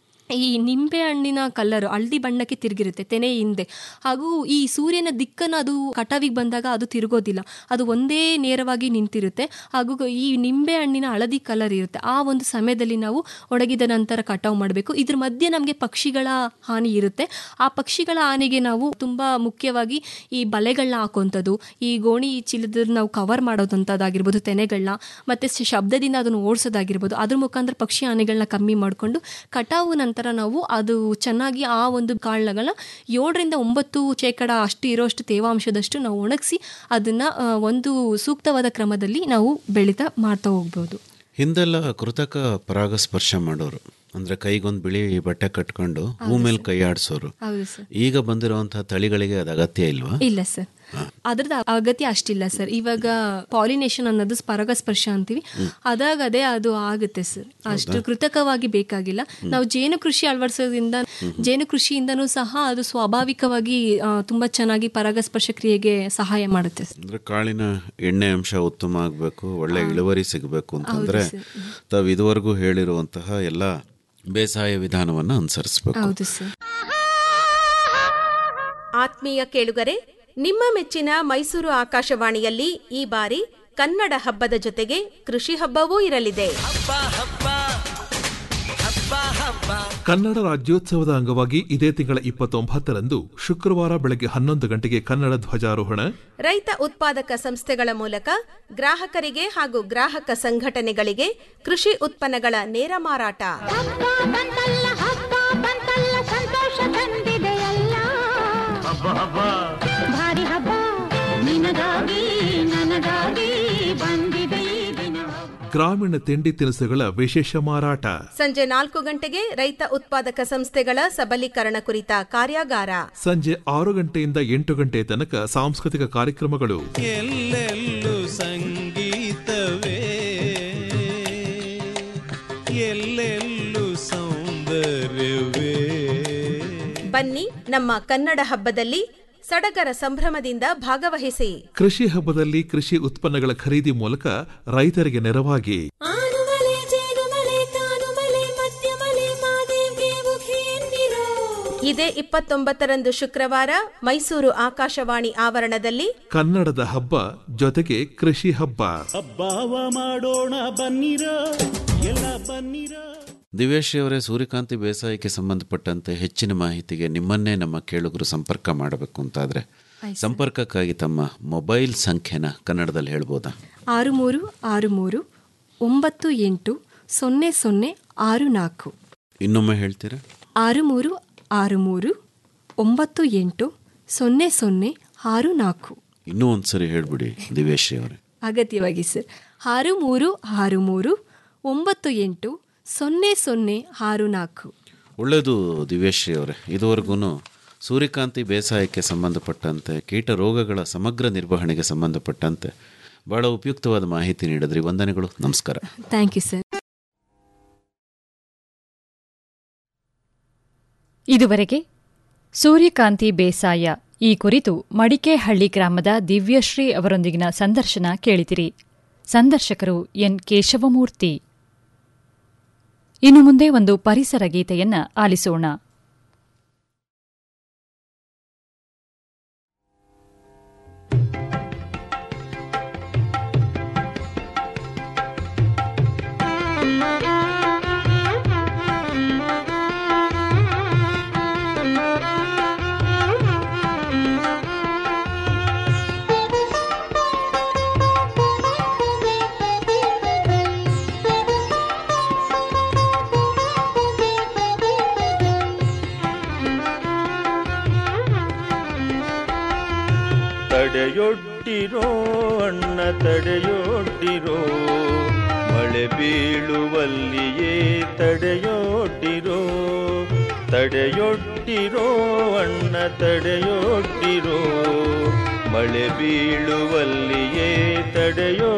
ಈ ನಿಂಬೆ ಹಣ್ಣಿನ ಕಲರ್ ಹಳದಿ ಬಣ್ಣಕ್ಕೆ ತಿರುಗಿರುತ್ತೆ ತೆನೆ ಹಿಂದೆ ಹಾಗೂ ಈ ಸೂರ್ಯನ ದಿಕ್ಕನ್ನು ಅದು ಕಟಾವಿಗೆ ಬಂದಾಗ ಅದು ತಿರುಗೋದಿಲ್ಲ ಅದು ಒಂದೇ ನೇರವಾಗಿ ನಿಂತಿರುತ್ತೆ ಹಾಗೂ ಈ ನಿಂಬೆ ಹಣ್ಣಿನ ಹಳದಿ ಕಲರ್ ಇರುತ್ತೆ ಆ ಒಂದು ಸಮಯದಲ್ಲಿ ನಾವು ಒಣಗಿದ ನಂತರ ಕಟಾವು ಮಾಡಬೇಕು ಇದ್ರ ಮಧ್ಯೆ ನಮಗೆ ಪಕ್ಷಿಗಳ ಹಾನಿ ಇರುತ್ತೆ ಆ ಪಕ್ಷಿಗಳ ಹಾನಿಗೆ ನಾವು ತುಂಬ ಮುಖ್ಯವಾಗಿ ಈ ಬಲೆಗಳನ್ನ ಹಾಕುವಂಥದ್ದು ಈ ಗೋಣಿ ಚೀಲದ ನಾವು ಕವರ್ ಮಾಡೋದಂಥದ್ದಾಗಿರ್ಬೋದು ತೆನೆಗಳನ್ನ ಮತ್ತು ಶಬ್ದದಿಂದ ಅದನ್ನು ಓಡಿಸೋದಾಗಿರ್ಬೋದು ಅದ್ರ ಮುಖಾಂತರ ಪಕ್ಷಿ ಹಾನಿಗಳನ್ನ ಕಮ್ಮಿ ಮಾಡಿಕೊಂಡು ಕಟಾವು ನಂತರ ನಾವು ಅದು ಚೆನ್ನಾಗಿ ಆ ಒಂದು ಕಾಳುಗಳನ್ನ ಏಳರಿಂದ ಒಂಬತ್ತು ಶೇಕಡ ಅಷ್ಟು ಇರೋಷ್ಟು ತೇವಾಂಶದಷ್ಟು ನಾವು ಒಣಗಿಸಿ ಅದನ್ನು ಒಂದು ಸೂಕ್ತವಾದ ಕ್ರಮದಲ್ಲಿ ನಾವು ಬೆಳೀತಾ ಮಾಡ್ತಾ ಹೋಗ್ಬೋದು ಹಿಂದೆಲ್ಲ ಕೃತಕ ಪರಾಗಸ್ಪರ್ಶ ಮಾಡೋರು ಅಂದ್ರೆ ಕೈಗೊಂದು ಬಿಳಿ ಬಟ್ಟೆ ಕಟ್ಕೊಂಡು ಹೂ ಮೇಲೆ ಕೈ ಆಡಿಸೋರು ಹೌದು ಸರ್ ಈಗ ಬಂದಿರುವಂತಹ ತಳಿಗಳಿಗೆ ಅದು ಅಗತ್ಯ ಇಲ್ವಾ ಇಲ್ಲ ಸರ್ ಅದ್ರದ್ದು ಅಗತ್ಯ ಅಷ್ಟಿಲ್ಲ ಸರ್ ಇವಾಗ ಪಾಲಿನೇಷನ್ ಅನ್ನೋದು ಪರಾಗಸ್ಪರ್ಶ ಅಂತೀವಿ ಅದಾಗದೇ ಅದು ಆಗುತ್ತೆ ಸರ್ ಅಷ್ಟು ಕೃತಕವಾಗಿ ಬೇಕಾಗಿಲ್ಲ ನಾವು ಜೇನು ಕೃಷಿ ಅಳವಡಿಸೋದ್ರಿಂದ ಜೇನು ಕೃಷಿಯಿಂದನೂ ಸಹ ಅದು ಸ್ವಾಭಾವಿಕವಾಗಿ ಆ, ತುಂಬಾ ಚೆನ್ನಾಗಿ ಪರಾಗಸ್ಪರ್ಶ ಕ್ರಿಯೆಗೆ ಸಹಾಯ ಮಾಡುತ್ತೆ ಸರ್. ಅಂದ್ರೆ ಕಾಳಿನ ಎಣ್ಣೆ ಅಂಶ ಉತ್ತಮ ಆಗಬೇಕು ಒಳ್ಳೆ ಇಳುವರಿ ಸಿಗಬೇಕು ಅಂತಂದ್ರೆ ಹೌದು ಸರ್. ತಾವು ಇದುವರೆಗೂ ಹೇಳಿರುವಂತಹ ಎಲ್ಲ ಬೇಸಾಯ ವಿಧಾನವನ್ನು ಅನುಸರಿಸಬೇಕು ಹೌದು ಸರ್ ಆತ್ಮೀಯ ಕೇಳುಗರೆ ನಿಮ್ಮ ಮೆಚ್ಚಿನ ಮೈಸೂರು ಆಕಾಶವಾಣಿಯಲ್ಲಿ ಈ ಬಾರಿ ಕನ್ನಡ ಹಬ್ಬದ ಜೊತೆಗೆ ಕೃಷಿ ಹಬ್ಬವೂ ಇರಲಿದೆ ಕನ್ನಡ ರಾಜ್ಯೋತ್ಸವದ ಅಂಗವಾಗಿ ಇದೇ ತಿಂಗಳ ಇಪ್ಪತ್ತೊಂಬತ್ತರಂದು ಶುಕ್ರವಾರ ಬೆಳಗ್ಗೆ ಹನ್ನೊಂದು ಗಂಟೆಗೆ ಕನ್ನಡ ಧ್ವಜಾರೋಹಣ ರೈತ ಉತ್ಪಾದಕ ಸಂಸ್ಥೆಗಳ ಮೂಲಕ ಗ್ರಾಹಕರಿಗೆ ಹಾಗೂ ಗ್ರಾಹಕ ಸಂಘಟನೆಗಳಿಗೆ ಕೃಷಿ ಉತ್ಪನ್ನಗಳ ನೇರ ಮಾರಾಟ ಭಾರಿ ಹಬ್ಬ ನಿನಗಾಗಿ ನನಗಾಗಿ ಬಂದಿದೆ ಈ ದಿನ ಗ್ರಾಮೀಣ ತಿಂಡಿ ತಿನಿಸುಗಳ ವಿಶೇಷ ಮಾರಾಟ ಸಂಜೆ ನಾಲ್ಕು ಗಂಟೆಗೆ ರೈತ ಉತ್ಪಾದಕ ಸಂಸ್ಥೆಗಳ ಸಬಲೀಕರಣ ಕುರಿತ ಕಾರ್ಯಾಗಾರ ಸಂಜೆ ಆರು ಗಂಟೆಯಿಂದ ಎಂಟು ಗಂಟೆ ತನಕ ಸಾಂಸ್ಕೃತಿಕ ಕಾರ್ಯಕ್ರಮಗಳು ಎಲ್ಲೆಲ್ಲೂ ಸಂಗೀತವೇ ಎಲ್ಲೆಲ್ಲೂ ಸೌಂದರ್ಯವೇ ಬನ್ನಿ ನಮ್ಮ ಕನ್ನಡ ಹಬ್ಬದಲ್ಲಿ ಸಡಗರ ಸಂಭ್ರಮದಿಂದ ಭಾಗವಹಿಸಿ ಕೃಷಿ ಹಬ್ಬದಲ್ಲಿ ಕೃಷಿ ಉತ್ಪನ್ನಗಳ ಖರೀದಿ ಮೂಲಕ ರೈತರಿಗೆ ನೆರವಾಗಿ ಆನುಮಲೆ ಜೇನುಮಲೆ ಕಾನುಮಲೆ ಮದ್ಯಮಲೆ ಮಾದೇವ್ಗೆ ಮುಖಿ ಎಂದಿರೋ ಇದೇ ಇಪ್ಪತ್ತೊಂಬತ್ತರಂದು ಶುಕ್ರವಾರ ಮೈಸೂರು ಆಕಾಶವಾಣಿ ಆವರಣದಲ್ಲಿ ಕನ್ನಡದ ಹಬ್ಬ ಜೊತೆಗೆ ಕೃಷಿ ಹಬ್ಬ ಹಬ್ಬವ ಮಾಡೋಣ ಬನ್ನಿರ ಎಲ್ಲ ಬನ್ನಿರ ದಿವೇಶಿ ಅವರೇ ಸೂರ್ಯಕಾಂತಿ ಬೇಸಾಯಕ್ಕೆ ಸಂಬಂಧಪಟ್ಟಂತೆ ಹೆಚ್ಚಿನ ಮಾಹಿತಿಗೆ ನಿಮ್ಮನ್ನೇ ನಮ್ಮ ಕೇಳುಗರು ಸಂಪರ್ಕ ಮಾಡಬೇಕು ಅಂತಾದ್ರೆ ಸಂಪರ್ಕಕ್ಕಾಗಿ ತಮ್ಮ ಮೊಬೈಲ್ ಸಂಖ್ಯೆನ ಕನ್ನಡದಲ್ಲಿ ಹೇಳ್ಬೋದಾ ಆರು ಮೂರು ಆರು ಮೂರು ಒಂಬತ್ತು ಎಂಟು ಸೊನ್ನೆ ಸೊನ್ನೆ ಆರು ನಾಲ್ಕು ಇನ್ನೊಮ್ಮೆ ಹೇಳ್ತೀರಾ ಆರು ಮೂರು ಆರು ಮೂರು ಒಂಬತ್ತು ಎಂಟು ಸೊನ್ನೆ ಸೊನ್ನೆ ಆರು ನಾಲ್ಕು ಇನ್ನೂ ಒಂದ್ಸರಿ ಹೇಳ್ಬಿಡಿ ದಿವೇಶಿ ಅವರೇ ಅಗತ್ಯವಾಗಿ ಸರ್ ಆರು ಮೂರು ಆರು ಮೂರು ಒಂಬತ್ತು ಎಂಟು ಸೊನ್ನೆ ಸೊನ್ನೆ ಆರು ನಾಲ್ಕು ಒಳ್ಳೆಯದು ದಿವೇಶಿ ಅವರೇ ಇದುವರೆಗೂ ಸೂರ್ಯಕಾಂತಿ ಬೇಸಾಯಕ್ಕೆ ಸಂಬಂಧಪಟ್ಟಂತೆ ಕೀಟ ರೋಗಗಳ ಸಮಗ್ರ ನಿರ್ವಹಣೆಗೆ ಸಂಬಂಧಪಟ್ಟಂತೆ ಬಹಳ ಉಪಯುಕ್ತವಾದ ಮಾಹಿತಿ ನೀಡಿದ್ರಿ ವಂದನೆಗಳು ನಮಸ್ಕಾರ ಥ್ಯಾಂಕ್ ಯು ಸರ್ ಇದುವರೆಗೆ ಸೂರ್ಯಕಾಂತಿ ಬೇಸಾಯ ಈ ಕುರಿತು ಮಡಿಕೆಹಳ್ಳಿ ಗ್ರಾಮದ ದಿವ್ಯಶ್ರೀ ಅವರೊಂದಿಗಿನ ಸಂದರ್ಶನ ಕೇಳಿದಿರಿ ಸಂದರ್ಶಕರು ಎನ್ ಕೇಶವಮೂರ್ತಿ ಇನ್ನು ಮುಂದೆ ಒಂದು ಪರಿಸರ ಗೀತೆಯನ್ನ ಆಲಿಸೋಣ ತಡೆಯೊಡ್ಡಿರೋ ಅಣ್ಣ ತಡೆಯೊಡ್ಡಿರೋ ಮಳೆ ಬೀಳುವಲ್ಲಿಯೇ ತಡೆಯೊಡ್ಡಿರೋ ತಡೆಯೊಡ್ಡಿರೋ ಅಣ್ಣ ತಡೆಯೊಡ್ಡಿರೋ ಮಳೆ ಬೀಳುವಲ್ಲಿಯೇ ತಡೆಯೋ